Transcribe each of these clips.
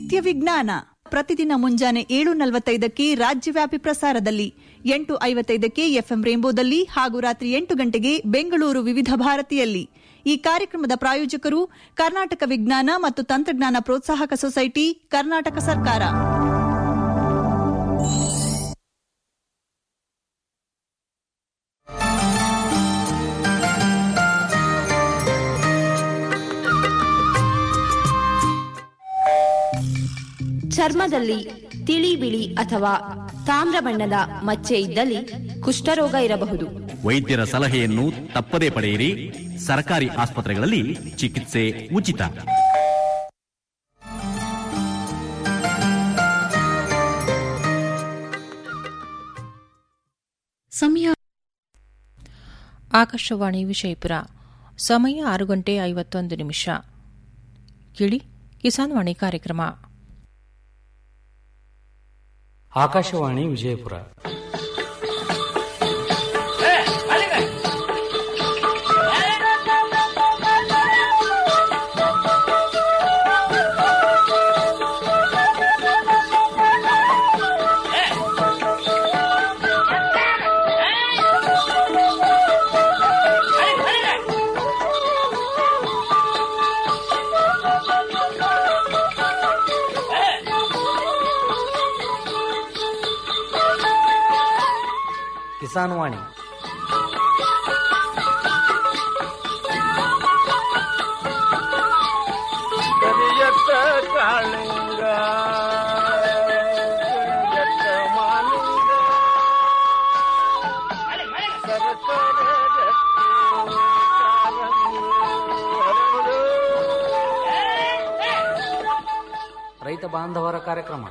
ನಿತ್ಯ ವಿಜ್ಞಾನ ಪ್ರತಿದಿನ ಮುಂಜಾನೆ ಏಳು ನಲವತ್ತೈದಕ್ಕೆ ರಾಜ್ಯವ್ಯಾಪಿ ಪ್ರಸಾರದಲ್ಲಿ ಎಂಟು ಐವತ್ತೈದಕ್ಕೆ ಎಫ್ಎಂ ರೇಂಬೋದಲ್ಲಿ ಹಾಗೂ ರಾತ್ರಿ ಎಂಟು ಗಂಟೆಗೆ ಬೆಂಗಳೂರು ವಿವಿಧ ಭಾರತಿಯಲ್ಲಿ ಈ ಕಾರ್ಯಕ್ರಮದ ಪ್ರಾಯೋಜಕರು ಕರ್ನಾಟಕ ವಿಜ್ಞಾನ ಮತ್ತು ತಂತ್ರಜ್ಞಾನ ಪ್ರೋತ್ಸಾಹಕ ಸೊಸೈಟಿ ಕರ್ನಾಟಕ ಸರ್ಕಾರ ಚರ್ಮದಲ್ಲಿ ತಿಳಿ ಬಿಳಿ ಅಥವಾ ತಾಮ್ರ ಬಣ್ಣದ ಮಚ್ಚೆ ಇದ್ದಲ್ಲಿ ಕುಷ್ಠರೋಗ ಇರಬಹುದು ವೈದ್ಯರ ಸಲಹೆಯನ್ನು ತಪ್ಪದೇ ಪಡೆಯಿರಿ ಸರ್ಕಾರಿ ಆಸ್ಪತ್ರೆಗಳಲ್ಲಿ ಚಿಕಿತ್ಸೆ ಉಚಿತ ಸಮಯ ಆಕಾಶವಾಣಿ ವಿಜಯಪುರ ಸಮಯ ಆರು ಗಂಟೆ ಐವತ್ತೊಂದು ನಿಮಿಷ ಕೇಳಿ ಕಿಸಾನ್ ವಾಣಿ ಕಾರ್ಯಕ್ರಮ ಆಕಾಶವಾಣಿ ವಿಜಯಪುರ ಕಿಸಾನ್ ವಾಣಿ ಕರಿಯತ್ತ ಕಾಳಿಂಗ ಕರಿಯತ್ತ ಮಾಲಿಂಗ ಸರಸರ ರಕ್ತಿ ಕಾರಂಗಿ ಹರಡು. ರೈತ ಬಾಂಧವರ ಕಾರ್ಯಕ್ರಮ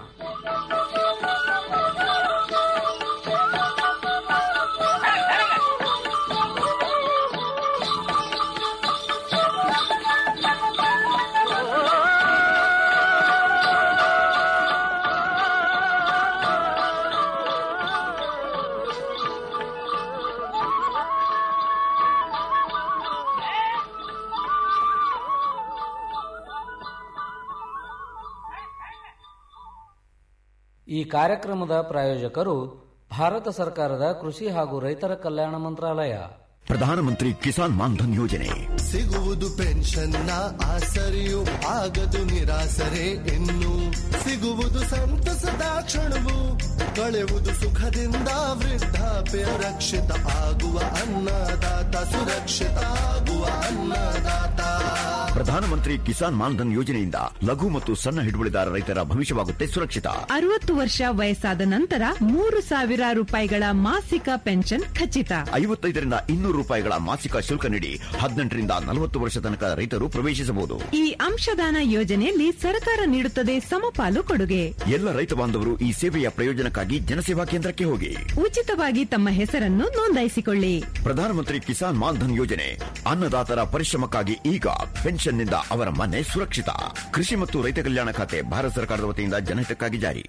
ಈ ಕಾರ್ಯಕ್ರಮದ ಪ್ರಾಯೋಜಕರು ಭಾರತ ಸರ್ಕಾರದ ಕೃಷಿ ಹಾಗೂ ರೈತರ ಕಲ್ಯಾಣ ಮಂತ್ರಾಲಯ ಪ್ರಧಾನಮಂತ್ರಿ ಕಿಸಾನ್ ಮಾನ್ಧನ್ ಯೋಜನೆ ಸಿಗುವುದು ಪೆನ್ಷನ್ನ ಆಸರೆಯು ಆಗದು ನಿರಾಸರೆ ಇನ್ನು ಸಿಗುವುದು ಸಂತಸದ ಕ್ಷಣವು ಕಳೆಯುವುದು ಸುಖದಿಂದ ವೃದ್ಧಾಪ್ಯ ರಕ್ಷಿತ ಆಗುವ ಅನ್ನದಾತ ಸುರಕ್ಷಿತ ಆಗುವ ಅನ್ನದಾತ ಪ್ರಧಾನಮಂತ್ರಿ ಕಿಸಾನ್ ಮಾನ್ಧನ್ ಯೋಜನೆಯಿಂದ ಲಘು ಮತ್ತು ಸಣ್ಣ ಹಿಡುವಳಿದಾರ ರೈತರ ಭವಿಷ್ಯವಾಗುತ್ತೆ ಸುರಕ್ಷಿತ ಅರವತ್ತು ವರ್ಷ ವಯಸ್ಸಾದ ನಂತರ ಮೂರು ಸಾವಿರ ರೂಪಾಯಿಗಳ ಮಾಸಿಕ ಪೆನ್ಷನ್ ಖಚಿತ ಐವತ್ತೈದರಿಂದ ಇನ್ನೂರು ರೂಪಾಯಿಗಳ ಮಾಸಿಕ ಶುಲ್ಕ ನೀಡಿ ಹದಿನೆಂಟರಿಂದ ನಲವತ್ತು ವರ್ಷ ತನಕ ರೈತರು ಪ್ರವೇಶಿಸಬಹುದು ಈ ಅಂಶದಾನ ಯೋಜನೆಯಲ್ಲಿ ಸರ್ಕಾರ ನೀಡುತ್ತದೆ ಸಮಪಾಲು ಕೊಡುಗೆ ಎಲ್ಲ ರೈತ ಬಾಂಧವರು ಈ ಸೇವೆಯ ಪ್ರಯೋಜನಕ್ಕಾಗಿ ಜನಸೇವಾ ಕೇಂದ್ರಕ್ಕೆ ಹೋಗಿ ಉಚಿತವಾಗಿ ತಮ್ಮ ಹೆಸರನ್ನು ನೋಂದಾಯಿಸಿಕೊಳ್ಳಿ ಪ್ರಧಾನಮಂತ್ರಿ ಕಿಸಾನ್ ಮಾನ್ಧನ್ ಯೋಜನೆ ಅನ್ನದಾತರ ಪರಿಶ್ರಮಕ್ಕಾಗಿ ಈಗ ಪೆನ್ಷನ್ನಿಂದ ಅವರ ಮನೆ ಸುರಕ್ಷಿತ ಕೃಷಿ ಮತ್ತು ರೈತ ಕಲ್ಯಾಣ ಖಾತೆ ಭಾರತ ಸರ್ಕಾರದ ವತಿಯಿಂದ ಜನಹಿತಕ್ಕಾಗಿ ಜಾರಿ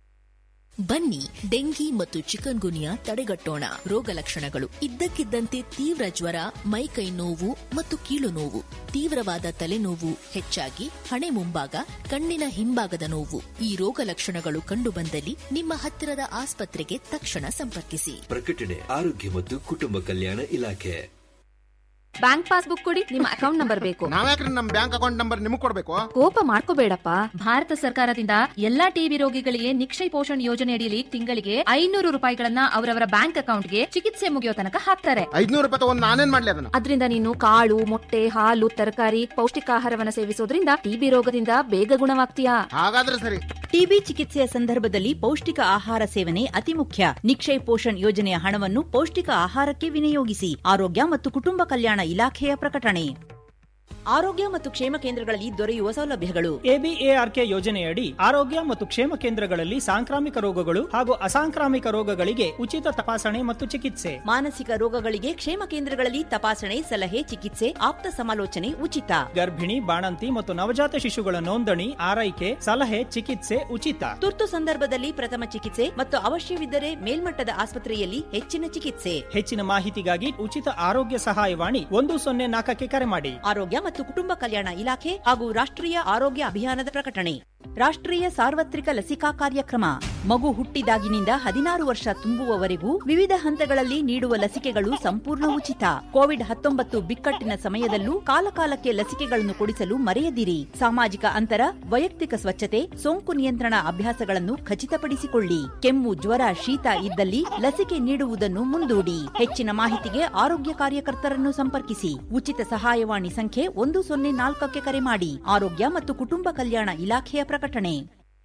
ಬನ್ನಿ ಡೆಂಗಿ ಮತ್ತು ಚಿಕನ್ ಗುನಿಯಾ ತಡೆಗಟ್ಟೋಣ ರೋಗ ಲಕ್ಷಣಗಳು ಇದ್ದಕ್ಕಿದ್ದಂತೆ ತೀವ್ರ ಜ್ವರ ಮೈಕೈ ನೋವು ಮತ್ತು ಕೀಲು ನೋವು ತೀವ್ರವಾದ ತಲೆನೋವು ಹೆಚ್ಚಾಗಿ ಹಣೆ ಮುಂಭಾಗ ಕಣ್ಣಿನ ಹಿಂಭಾಗದ ನೋವು ಈ ರೋಗ ಲಕ್ಷಣಗಳು ಕಂಡುಬಂದಲ್ಲಿ ನಿಮ್ಮ ಹತ್ತಿರದ ಆಸ್ಪತ್ರೆಗೆ ತಕ್ಷಣ ಸಂಪರ್ಕಿಸಿ ಪ್ರಕಟಣೆ ಆರೋಗ್ಯ ಮತ್ತು ಕುಟುಂಬ ಕಲ್ಯಾಣ ಇಲಾಖೆ ಬ್ಯಾಂಕ್ ಪಾಸ್ಬುಕ್ ಕೊಡಿ ನಿಮ್ಮ ಅಕೌಂಟ್ ನಂಬರ್ ಬೇಕು ನಾವ್ಯಾಕ್ರಿ ನಮ್ ಬ್ಯಾಂಕ್ ಅಕೌಂಟ್ ನಂಬರ್ ನಿಮಗ್ ಕೊಡ್ಬೇಕು ಕೋಪ ಮಾಡ್ಕೋಬೇಡಪ್ಪ ಭಾರತ ಸರ್ಕಾರದಿಂದ ಎಲ್ಲಾ ಟಿಬಿ ರೋಗಿಗಳಿಗೆ ನಿಕ್ಷಯ ಪೋಷಣ್ ಯೋಜನೆ ಅಡಿಯಲ್ಲಿ ತಿಂಗಳಿಗೆ ಐನೂರು ರೂಪಾಯಿಗಳನ್ನ ಅವರವರ ಬ್ಯಾಂಕ್ ಅಕೌಂಟ್ಗೆ ಚಿಕಿತ್ಸೆ ಮುಗಿಯೋ ತನಕ ಹಾಕ್ತಾರೆ ಐದ್ನೂರು ರೂಪಾಯಿ ತಗೊಂಡ್ ನಾನೇನ್ ಮಾಡ್ಲಿ ಅದನ್ನ ಅದರಿಂದ ನೀನು ಕಾಳು ಮೊಟ್ಟೆ ಹಾಲು ತರಕಾರಿ ಪೌಷ್ಟಿಕಾಹಾರವನ್ನ ಸೇವಿಸೋದ್ರಿಂದ ಟಿಬಿ ರೋಗದಿಂದ ಬೇಗ ಗುಣವಾಗ್ತೀಯಾ ಹಾಗಾದ್ರೆ ಸರಿ ಟಿಬಿ ಚಿಕಿತ್ಸೆಯ ಸಂದರ್ಭದಲ್ಲಿ ಪೌಷ್ಟಿಕ ಆಹಾರ ಸೇವನೆ ಅತಿ ಮುಖ್ಯ ನಿಕ್ಷಯ್ ಪೋಷಣ್ ಯೋಜನೆಯ ಹಣವನ್ನು ಪೌಷ್ಟಿಕ ಆಹಾರಕ್ಕೆ ವಿನಿಯೋಗಿಸಿ ಆರೋಗ್ಯ ಮತ್ತು ಕುಟುಂಬ ಕಲ್ಯಾಣ ಇಲಾಖೆಯ ಪ್ರಕಟಣೆ ಆರೋಗ್ಯ ಮತ್ತು ಕ್ಷೇಮ ಕೇಂದ್ರಗಳಲ್ಲಿ ದೊರೆಯುವ ಸೌಲಭ್ಯಗಳು ಎಬಿಎಆರ್ಕೆ ಯೋಜನೆಯಡಿ ಆರೋಗ್ಯ ಮತ್ತು ಕ್ಷೇಮ ಕೇಂದ್ರಗಳಲ್ಲಿ ಸಾಂಕ್ರಾಮಿಕ ರೋಗಗಳು ಹಾಗೂ ಅಸಾಂಕ್ರಾಮಿಕ ರೋಗಗಳಿಗೆ ಉಚಿತ ತಪಾಸಣೆ ಮತ್ತು ಚಿಕಿತ್ಸೆ ಮಾನಸಿಕ ರೋಗಗಳಿಗೆ ಕ್ಷೇಮ ಕೇಂದ್ರಗಳಲ್ಲಿ ತಪಾಸಣೆ ಸಲಹೆ ಚಿಕಿತ್ಸೆ ಆಪ್ತ ಸಮಾಲೋಚನೆ ಉಚಿತ ಗರ್ಭಿಣಿ ಬಾಣಂತಿ ಮತ್ತು ನವಜಾತ ಶಿಶುಗಳ ನೋಂದಣಿ ಆರೈಕೆ ಸಲಹೆ ಚಿಕಿತ್ಸೆ ಉಚಿತ ತುರ್ತು ಸಂದರ್ಭದಲ್ಲಿ ಪ್ರಥಮ ಚಿಕಿತ್ಸೆ ಮತ್ತು ಅವಶ್ಯವಿದ್ದರೆ ಮೇಲ್ಮಟ್ಟದ ಆಸ್ಪತ್ರೆಯಲ್ಲಿ ಹೆಚ್ಚಿನ ಚಿಕಿತ್ಸೆ ಹೆಚ್ಚಿನ ಮಾಹಿತಿಗಾಗಿ ಉಚಿತ ಆರೋಗ್ಯ ಸಹಾಯವಾಣಿ ಒಂದು ಸೊನ್ನೆ ನಾಲ್ಕಕ್ಕೆ ಕರೆ ಮಾಡಿ ಆರೋಗ್ಯ ಮತ್ತು ಕುಟುಂಬ ಕಲ್ಯಾಣ ಇಲಾಖೆ ಹಾಗೂ ರಾಷ್ಟ್ರೀಯ ಆರೋಗ್ಯ ಅಭಿಯಾನದ ಪ್ರಕಟಣೆ ರಾಷ್ಟ್ರೀಯ ಸಾರ್ವತ್ರಿಕ ಲಸಿಕಾ ಕಾರ್ಯಕ್ರಮ ಮಗು ಹುಟ್ಟಿದಾಗಿನಿಂದ ಹದಿನಾರು ವರ್ಷ ತುಂಬುವವರೆಗೂ ವಿವಿಧ ಹಂತಗಳಲ್ಲಿ ನೀಡುವ ಲಸಿಕೆಗಳು ಸಂಪೂರ್ಣ ಉಚಿತ ಕೋವಿಡ್ ಹತ್ತೊಂಬತ್ತು ಬಿಕ್ಕಟ್ಟಿನ ಸಮಯದಲ್ಲೂ ಕಾಲಕಾಲಕ್ಕೆ ಲಸಿಕೆಗಳನ್ನು ಕೊಡಿಸಲು ಮರೆಯದಿರಿ ಸಾಮಾಜಿಕ ಅಂತರ ವೈಯಕ್ತಿಕ ಸ್ವಚ್ಛತೆ ಸೋಂಕು ನಿಯಂತ್ರಣ ಅಭ್ಯಾಸಗಳನ್ನು ಖಚಿತಪಡಿಸಿಕೊಳ್ಳಿ ಕೆಮ್ಮು ಜ್ವರ ಶೀತ ಇದ್ದಲ್ಲಿ ಲಸಿಕೆ ನೀಡುವುದನ್ನು ಮುಂದೂಡಿ ಹೆಚ್ಚಿನ ಮಾಹಿತಿಗೆ ಆರೋಗ್ಯ ಕಾರ್ಯಕರ್ತರನ್ನು ಸಂಪರ್ಕಿಸಿ ಉಚಿತ ಸಹಾಯವಾಣಿ ಸಂಖ್ಯೆ ಒಂದು ಸೊನ್ನೆ ನಾಲ್ಕಕ್ಕೆ ಕರೆ ಮಾಡಿ ಆರೋಗ್ಯ ಮತ್ತು ಕುಟುಂಬ ಕಲ್ಯಾಣ ಇಲಾಖೆಯ ಪ್ರಕಟಣೆ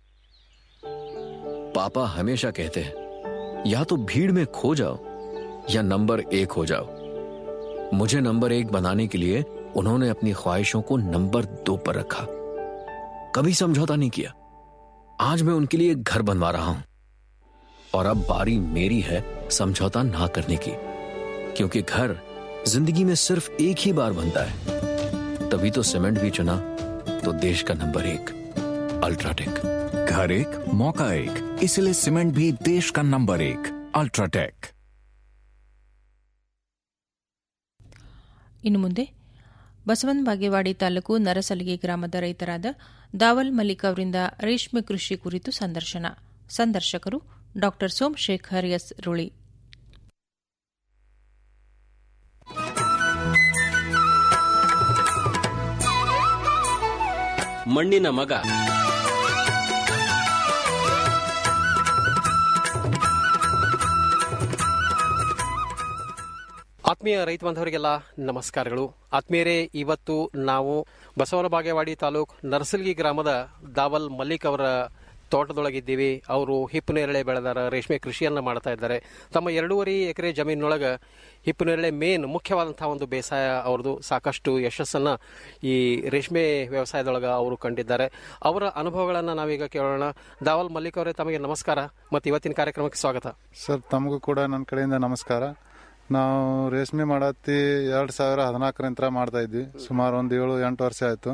पापा हमेशा कहते हैं या तो भीड़ में खो जाओ या नंबर एक हो जाओ मुझे नंबर एक बनाने के लिए उन्होंने अपनी ख्वाहिशों को नंबर दो पर रखा कभी समझौता नहीं किया आज मैं उनके लिए एक घर बनवा रहा हूं और अब बारी मेरी है समझौता ना करने की क्योंकि घर जिंदगी में सिर्फ एक ही बार बनता है तभी तो सीमेंट भी चुना तो देश का नंबर एक अल्ट्राटेक घर एक मौका एक इसलिए सीमेंट भी देश का नंबर एक अल्ट्राटेक ಇನ್ನು ಮುಂದೆ ಬಸವನ ಬಾಗೇವಾಡಿ ತಾಲೂಕು ನರಸಲಿಗೆ ಗ್ರಾಮದ ರೈತರಾದ ದಾವಲ್ ಮಲ್ಲಿಕ್ ಅವರಿಂದ ರೇಷ್ಮೆ ಕೃಷಿ ಕುರಿತು ಸಂದರ್ಶನ ಸಂದರ್ಶಕರು ಡಾ ಸೋಮಶೇಖರ್ ಎಸ್ ರುಳಿ ಮಣ್ಣಿನ ಮಗ ಆತ್ಮೀಯ ರೈತ ಬಾಂಧವರಿಗೆಲ್ಲ ನಮಸ್ಕಾರಗಳು ಆತ್ಮೀಯರೇ ಇವತ್ತು ನಾವು ಬಸವನ ಬಾಗೇವಾಡಿ ತಾಲೂಕ್ ನರ್ಸಲ್ಗಿ ಗ್ರಾಮದ ದಾವಲ್ ಮಲ್ಲಿಕ್ ಅವರ ತೋಟದೊಳಗಿದ್ದೀವಿ ಅವರು ಹಿಪ್ಪು ನೇರಳೆ ಬೆಳೆದಾರ ರೇಷ್ಮೆ ಕೃಷಿಯನ್ನ ಮಾಡ್ತಾ ಇದ್ದಾರೆ ತಮ್ಮ ಎರಡೂವರೆ ಎಕರೆ ಜಮೀನೊಳಗೆ ಹಿಪ್ಪು ನೇರಳೆ ಮೇನ್ ಮುಖ್ಯವಾದಂತಹ ಒಂದು ಬೇಸಾಯ ಅವ್ರದ್ದು ಸಾಕಷ್ಟು ಯಶಸ್ಸನ್ನ ಈ ರೇಷ್ಮೆ ವ್ಯವಸಾಯದೊಳಗೆ ಅವರು ಕಂಡಿದ್ದಾರೆ ಅವರ ಅನುಭವಗಳನ್ನು ನಾವೀಗ ಕೇಳೋಣ ದಾವಲ್ ಮಲ್ಲಿಕ್ ಅವರೇ ತಮಗೆ ನಮಸ್ಕಾರ ಮತ್ತು ಇವತ್ತಿನ ಕಾರ್ಯಕ್ರಮಕ್ಕೆ ಸ್ವಾಗತ ಸರ್ ತಮಗೂ ಕೂಡ ನನ್ನ ಕಡೆಯಿಂದ ನಮಸ್ಕಾರ ನಾವು ರೇಷ್ಮೆ ಮಾಡತ್ತಿ ಎರಡು ಸಾವಿರ ಹದಿನಾಲ್ಕರಿಂದ ಮಾಡ್ತಾ ಇದ್ವಿ ಸುಮಾರು ಒಂದು ಏಳು ಎಂಟು ವರ್ಷ ಆಯಿತು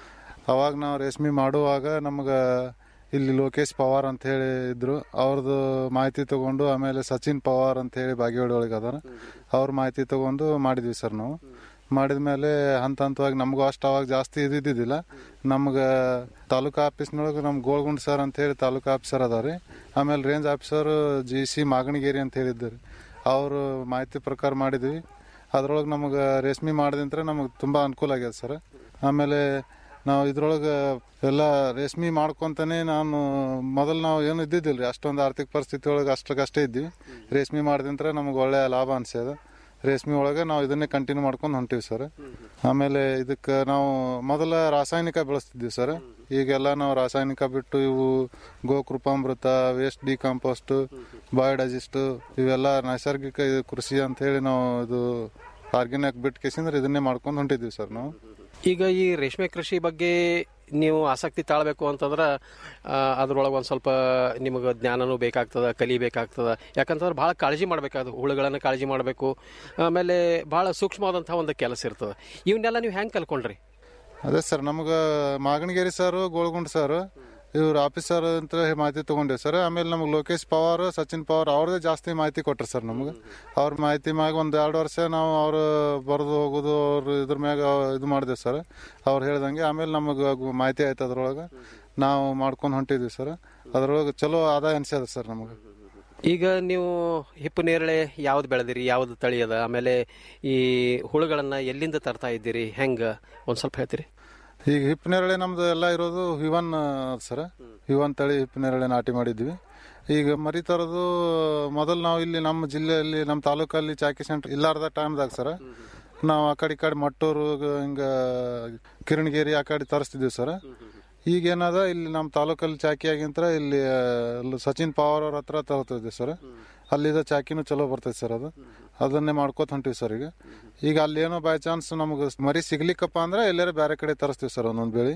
ಅವಾಗ ನಾವು ರೇಷ್ಮೆ ಮಾಡುವಾಗ ನಮ್ಗೆ ಇಲ್ಲಿ ಲೋಕೇಶ್ ಪವಾರ್ ಅಂತ ಹೇಳಿ ಇದ್ರು ಅವ್ರದ್ದು ಮಾಹಿತಿ ತಗೊಂಡು ಆಮೇಲೆ ಸಚಿನ್ ಪವಾರ್ ಅಂತ ಹೇಳಿ ಬಾಗೇವಾಡಿ ಒಳಗೆ ಅದಾರ ಅವ್ರ ಮಾಹಿತಿ ತಗೊಂಡು ಮಾಡಿದ್ವಿ ಸರ್ ನಾವು ಮಾಡಿದ ಮೇಲೆ ಹಂತ ಹಂತವಾಗಿ ನಮಗೂ ಅಷ್ಟು ಅವಾಗ ಜಾಸ್ತಿ ಇದ್ದಿದ್ದಿಲ್ಲ ನಮ್ಗೆ ತಾಲೂಕು ಆಫೀಸ್ನೊಳಗೆ ನಮ್ಗೆ ಗೋಳ್ಗುಂಡ್ ಸರ್ ಅಂತ ಹೇಳಿ ತಾಲೂಕು ಆಫೀಸರ್ ಅದಾವ ರೀ ಆಮೇಲೆ range officer G C Maganigeri ಅಂತ ಹೇಳಿದ್ದಾರೆ ಅವರು ಮಾಹಿತಿ ಪ್ರಕಾರ ಮಾಡಿದ್ವಿ ಅದ್ರೊಳಗೆ ನಮಗೆ ರೇಷ್ಮೆ ಮಾಡಿದಂತ್ರ ನಮಗೆ ತುಂಬ ಅನುಕೂಲ ಆಗ್ಯದ ಸರ್ ಆಮೇಲೆ ನಾವು ಇದ್ರೊಳಗೆ ಎಲ್ಲ ರೇಷ್ಮೆ ಮಾಡ್ಕೊಂತಾನೆ ನಾನು ಮೊದಲು ನಾವು ಏನು ಇದ್ದಿದ್ದಿಲ್ಲ ರೀ ಅಷ್ಟೊಂದು ಆರ್ಥಿಕ ಪರಿಸ್ಥಿತಿ ಒಳಗೆ ಅಷ್ಟಕ್ಕಷ್ಟೇ ಇದ್ವಿ ರೇಷ್ಮೆ ಮಾಡಿದಂತ್ರ ನಮಗೆ ಒಳ್ಳೆಯ ಲಾಭ ಅನ್ಸ್ಯದ ರೇಷ್ಮೆ ಒಳಗೆ ನಾವು ಇದನ್ನೇ ಕಂಟಿನ್ಯೂ ಮಾಡ್ಕೊಂಡು ಹೊಂಟಿವಿ ಸರ್ ಆಮೇಲೆ ಇದಕ್ಕೆ ನಾವು ಮೊದಲ ರಾಸಾಯನಿಕ ಬೆಳೆಸ್ತಿದ್ವಿ ಸರ್ ಈಗೆಲ್ಲ ನಾವು ರಾಸಾಯನಿಕ ಬಿಟ್ಟು ಇವು ಗೋಕೃಪಾಮೃತ ವೇಸ್ಟ್ ಡಿಕಾಂಪೋಸ್ಟ್ ಬಯೋಡೈಜೆಸ್ಟ್ ಇವೆಲ್ಲ ನೈಸರ್ಗಿಕ ಇದು ಕೃಷಿ ಅಂತ ಹೇಳಿ ನಾವು ಇದು ಆರ್ಗ್ಯಾನಿಕ್ ಬಿಟ್ಟು ಕೇಸಿಂದ್ರೆ ಇದನ್ನೇ ಮಾಡ್ಕೊಂಡು ಹೊಂಟಿದ್ವಿ ಸರ್ ನಾವು ಈಗ ಈ ರೇಷ್ಮೆ ಕೃಷಿ ಬಗ್ಗೆ ನೀವು ಆಸಕ್ತಿ ತಾಳಬೇಕು ಅಂತಂದ್ರೆ ಅದ್ರೊಳಗೆ ಒಂದು ಸ್ವಲ್ಪ ನಿಮಗೆ ಜ್ಞಾನನೂ ಬೇಕಾಗ್ತದ ಕಲಿಬೇಕಾಗ್ತದ ಯಾಕಂತಂದ್ರೆ ಭಾಳ ಕಾಳಜಿ ಮಾಡಬೇಕಾದ ಹುಳುಗಳನ್ನು ಕಾಳಜಿ ಮಾಡಬೇಕು ಆಮೇಲೆ ಭಾಳ ಸೂಕ್ಷ್ಮವಾದಂಥ ಒಂದು ಕೆಲಸ ಇರ್ತದೆ ಇವನ್ನೆಲ್ಲ ನೀವು ಹೆಂಗೆ ಕಲ್ಕೊಂಡ್ರಿ ಅದೇ ಸರ್ ನಮ್ಗೆ ಮಾಗಣಗೇರಿ ಸರ್ ಗೋಳ್ಗುಂಡ್ ಸರ್ ಇವ್ರ ಆಫೀಸರ್ ಅಂತ ಮಾಹಿತಿ ತಗೊಂಡೇವಿ ಸರ್ ಆಮೇಲೆ ನಮ್ಗೆ ಲೋಕೇಶ್ ಪವಾರ್ ಸಚಿನ್ ಪವಾರ್ ಅವ್ರದೇ ಜಾಸ್ತಿ ಮಾಹಿತಿ ಕೊಟ್ರು ಸರ್ ನಮ್ಗೆ ಅವ್ರ ಮಾಹಿತಿ ಮ್ಯಾಗ ಒಂದು ಎರಡು ವರ್ಷ ನಾವು ಅವ್ರು ಬರೆದು ಹೋಗೋದು ಅವ್ರು ಇದ್ರ ಮ್ಯಾಗ ಇದು ಮಾಡಿದೆವು ಸರ್ ಅವ್ರು ಹೇಳ್ದಂಗೆ ಆಮೇಲೆ ನಮಗೆ ಮಾಹಿತಿ ಆಯ್ತು ಅದ್ರೊಳಗೆ ನಾವು ಮಾಡ್ಕೊಂಡು ಹೊಂಟಿದ್ವಿ ಸರ್ ಅದ್ರೊಳಗೆ ಚಲೋ ಆದಾಯ ಅನ್ಸ್ಯದ ಸರ್ ನಮಗೆ ಈಗ ನೀವು ಹಿಪ್ಪು ನೇರಳೆ ಯಾವ್ದು ಬೆಳೆದಿರಿ ಯಾವ್ದು ತಳಿ ಅದ ಆಮೇಲೆ ಈ ಹುಳುಗಳನ್ನು ಎಲ್ಲಿಂದ ತರ್ತಾ ಇದ್ದೀರಿ ಹೆಂಗೆ ಒಂದು ಸ್ವಲ್ಪ ಹೇಳ್ತೀರಿ ಈಗ ಹಿಪ್ ನೇರಳೆ ನಮ್ದು ಎಲ್ಲ ಇರೋದು ಹಿವನ್ ಸರ್ ಹಿವನ್ ತಳಿ ಹಿಪ್ ನೇರಳೆ ನಾಟಿ ಮಾಡಿದ್ವಿ ಈಗ ಮರಿ ತರೋದು ಮೊದಲು ನಾವು ಇಲ್ಲಿ ನಮ್ಮ ಜಿಲ್ಲೆಯಲ್ಲಿ ನಮ್ಮ ತಾಲೂಕಲ್ಲಿ ಚಾಕಿ ಸೆಂಟರ್ ಇಲ್ಲಾರ್ದ ಟೈಮ್ದಾಗ ಸರ್ ನಾವು ಆ ಕಡೆ ಈ ಕಡೆ ಮಟ್ಟೂರು ಹಿಂಗ ಕಿರಣಗಿರಿ ಆ ಕಡೆ ತರಿಸ್ತಿದ್ವಿ ಸರ್ ಈಗ ಏನದ ಇಲ್ಲಿ ನಮ್ಮ ತಾಲೂಕಲ್ಲಿ ಚಾಕಿ ಆಗಿಂತ್ರ ಇಲ್ಲಿ ಸಚಿನ್ ಪವಾರ್ ಅವ್ರ ಹತ್ರ ತಗೋತಿದ್ವಿ ಸರ್ ಅಲ್ಲಿದ ಚಾಕಿನೂ ಚಲೋ ಬರ್ತೈತೆ ಸರ್ ಅದು ಅದನ್ನೇ ಮಾಡ್ಕೋತ ಹೊಂಟಿವಿ ಸರ್ ಈಗ ಈಗ ಅಲ್ಲಿ ಏನೋ ಬೈ ಚಾನ್ಸ್ ನಮಗೆ ಮರಿ ಸಿಗ್ಲಿಕ್ಕಪ್ಪ ಅಂದ್ರೆ ಎಲ್ಲಾರ ಬೇರೆ ಕಡೆ ತರಿಸ್ತೀವಿ ಸರ್ ಒಂದೊಂದು ಬೆಳಿ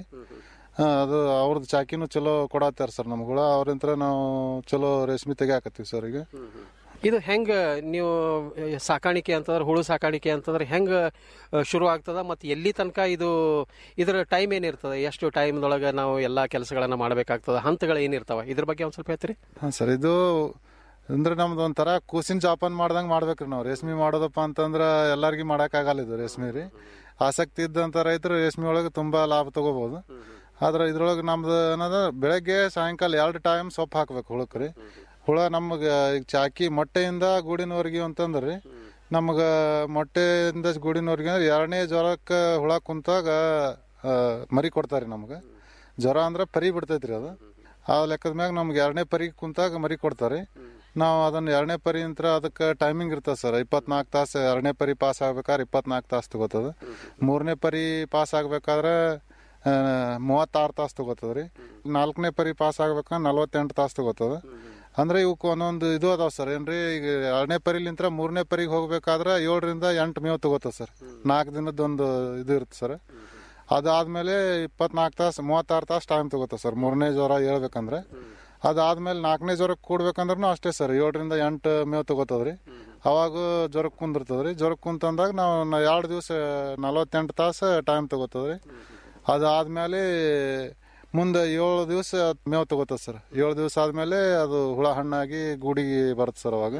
ಅದು ಅವ್ರದ್ದು ಚಾಕಿನೂ ಚಲೋ ಕೊಡತ್ತಾರ ಸರ್ ನಮ್ಗಳ ಅವ್ರಿಂತ್ರ ನಾವು ಚಲೋ ರೇಷ್ಮೆ ತೆಗಿಯಾಕತ್ತೀವಿ ಸರ್ ಈಗ ಇದು ಹೆಂಗ ನೀವು ಸಾಕಾಣಿಕೆ ಅಂತಂದ್ರೆ ಹುಳು ಸಾಕಾಣಿಕೆ ಅಂತಂದ್ರೆ ಹೆಂಗ ಶುರು ಆಗ್ತದ ಮತ್ತು ಎಲ್ಲಿ ತನಕ ಇದು ಇದರ ಟೈಮ್ ಏನಿರ್ತದೆ ಎಷ್ಟು ಟೈಮ್ದೊಳಗೆ ನಾವು ಎಲ್ಲ ಕೆಲಸಗಳನ್ನ ಮಾಡಬೇಕಾಗ್ತದ ಹಂತಗಳು ಏನಿರ್ತಾವ ಇದ್ರ ಬಗ್ಗೆ ಒಂದು ಸ್ವಲ್ಪ ಹೇಳ್ತೀರಿ ಹಾಂ ಸರ್ ಇದು ಅಂದ್ರೆ ನಮ್ದು ಒಂಥರ ಕೂಸಿನ ಜಾಪನ್ ಮಾಡ್ದಂಗೆ ಮಾಡ್ಬೇಕ್ರಿ ನಾವು ರೇಷ್ಮೆ ಮಾಡೋದಪ್ಪ ಅಂತಂದ್ರೆ ಎಲ್ಲರಿಗೂ ಮಾಡೋಕ್ಕಾಗಲ್ಲ ಇದು ರೇಷ್ಮೆ ರೀ ಆಸಕ್ತಿ ಇದ್ದಂಥ ರೈತರು ರೇಷ್ಮೆ ಒಳಗೆ ತುಂಬ ಲಾಭ ತಗೋಬೋದು ಆದ್ರೆ ಇದ್ರೊಳಗೆ ನಮ್ದು ಏನದ ಬೆಳಗ್ಗೆ ಸಾಯಂಕಾಲ ಎರಡು ಟೈಮ್ ಸೊಪ್ಪು ಹಾಕ್ಬೇಕು ಹುಳಕ್ಕೆ ರೀ ಹುಳ ನಮಗೆ ಈಗ ಚಾಕಿ ಮೊಟ್ಟೆಯಿಂದ ಗೂಡಿನವರೆಗೆ ಅಂತಂದ್ರೆ ರೀ ನಮಗೆ ಮೊಟ್ಟೆಯಿಂದ ಗೂಡಿನವರೆಗೆ ಅಂದ್ರೆ ಎರಡನೇ ಜ್ವರಕ್ಕೆ ಹುಳ ಕುಂತಾಗ ಆ, ಮರಿ ಕೊಡ್ತಾರೆ ನಮ್ಗೆ ಜ್ವರ ಅಂದ್ರೆ ಪರಿ ಬಿಡ್ತೈತ್ರಿ ಅದು ಆ ಲೆಕ್ಕದ ಮ್ಯಾಗ ನಮ್ಗೆ ಎರಡನೇ ಪರಿ ಕುಂತಾಗ ಮರಿ ಕೊಡ್ತಾರೆ ನಾವು ಅದನ್ನ ಎರಡನೇ ಪರಿ ಅಂತ ಅದಕ್ಕೆ ಟೈಮಿಂಗ್ ಇರ್ತದೆ ಸರ್ ಇಪ್ಪತ್ನಾಲ್ಕು ತಾಸು ಎರಡನೇ ಪರಿ ಪಾಸ್ ಆಗ್ಬೇಕಾದ್ರೆ ಇಪ್ಪತ್ನಾಲ್ಕು ತಾಸು ತಗೋತದ ಮೂರನೇ ಪರಿ ಪಾಸ್ ಆಗ್ಬೇಕಾದ್ರೆ ಮೂವತ್ತಾರು ತಾಸು ತಗೋತದ ರೀ ನಾಲ್ಕನೇ ಪರಿ ಪಾಸ್ ಆಗ್ಬೇಕಂದ್ರೆ ನಲ್ವತ್ತೆಂಟು ತಾಸು ತಗೋತದ ಅಂದ್ರೆ ಇವಕ್ಕೆ ಒಂದೊಂದು ಇದು ಅದಾವ ಸರ್ ಏನ್ರಿ ಈಗ ಎರಡನೇ ಪರಿಲಿಂತ್ರ ಮೂರನೇ ಪರಿಗೆ ಹೋಗ್ಬೇಕಾದ್ರೆ ಏಳರಿಂದ ಎಂಟು ಮೇವು ತಗೋತದ ಸರ್ ನಾಲ್ಕು ದಿನದೊಂದು ಇದು ಇರುತ್ತೆ ಸರ್ ಅದಾದ್ಮೇಲೆ ಇಪ್ಪತ್ನಾಲ್ಕು ತಾಸು ಮೂವತ್ತಾರು ತಾಸು ಟೈಮ್ ತಗೋತದೆ ಸರ್ ಮೂರನೇ ಜ್ವರ ಹೇಳ್ಬೇಕಂದ್ರೆ ಅದಾದ್ಮೇಲೆ ನಾಲ್ಕನೇ ಜ್ವರಕ್ಕೆ ಕೂಡ್ಬೇಕಂದ್ರೂ ಅಷ್ಟೇ ಸರ್ ಏಳರಿಂದ ಎಂಟು ಮೇವು ತಗೋತದ್ರಿ ಅವಾಗ ಜ್ವರಕ್ಕೆ ಕುಂದಿರ್ತದ್ರಿ ಜ್ವರಕ್ಕೆ ಕುಂತಂದಾಗ ನಾವು ನ- ಎರಡು ದಿವಸ ನಲವತ್ತೆಂಟು ತಾಸು ಟೈಮ್ ತಗೋತದ್ರಿ ಅದಾದ್ಮೇಲೆ ಮುಂದೆ ಏಳು ದಿವಸ ಮೇವು ತಗೋತದೆ ಸರ್ ಏಳು ದಿವಸ ಆದ್ಮೇಲೆ ಅದು ಹುಳ ಹಣ್ಣಾಗಿ ಗೂಡಿಗೆ ಬರುತ್ತೆ ಸರ್ ಅವಾಗ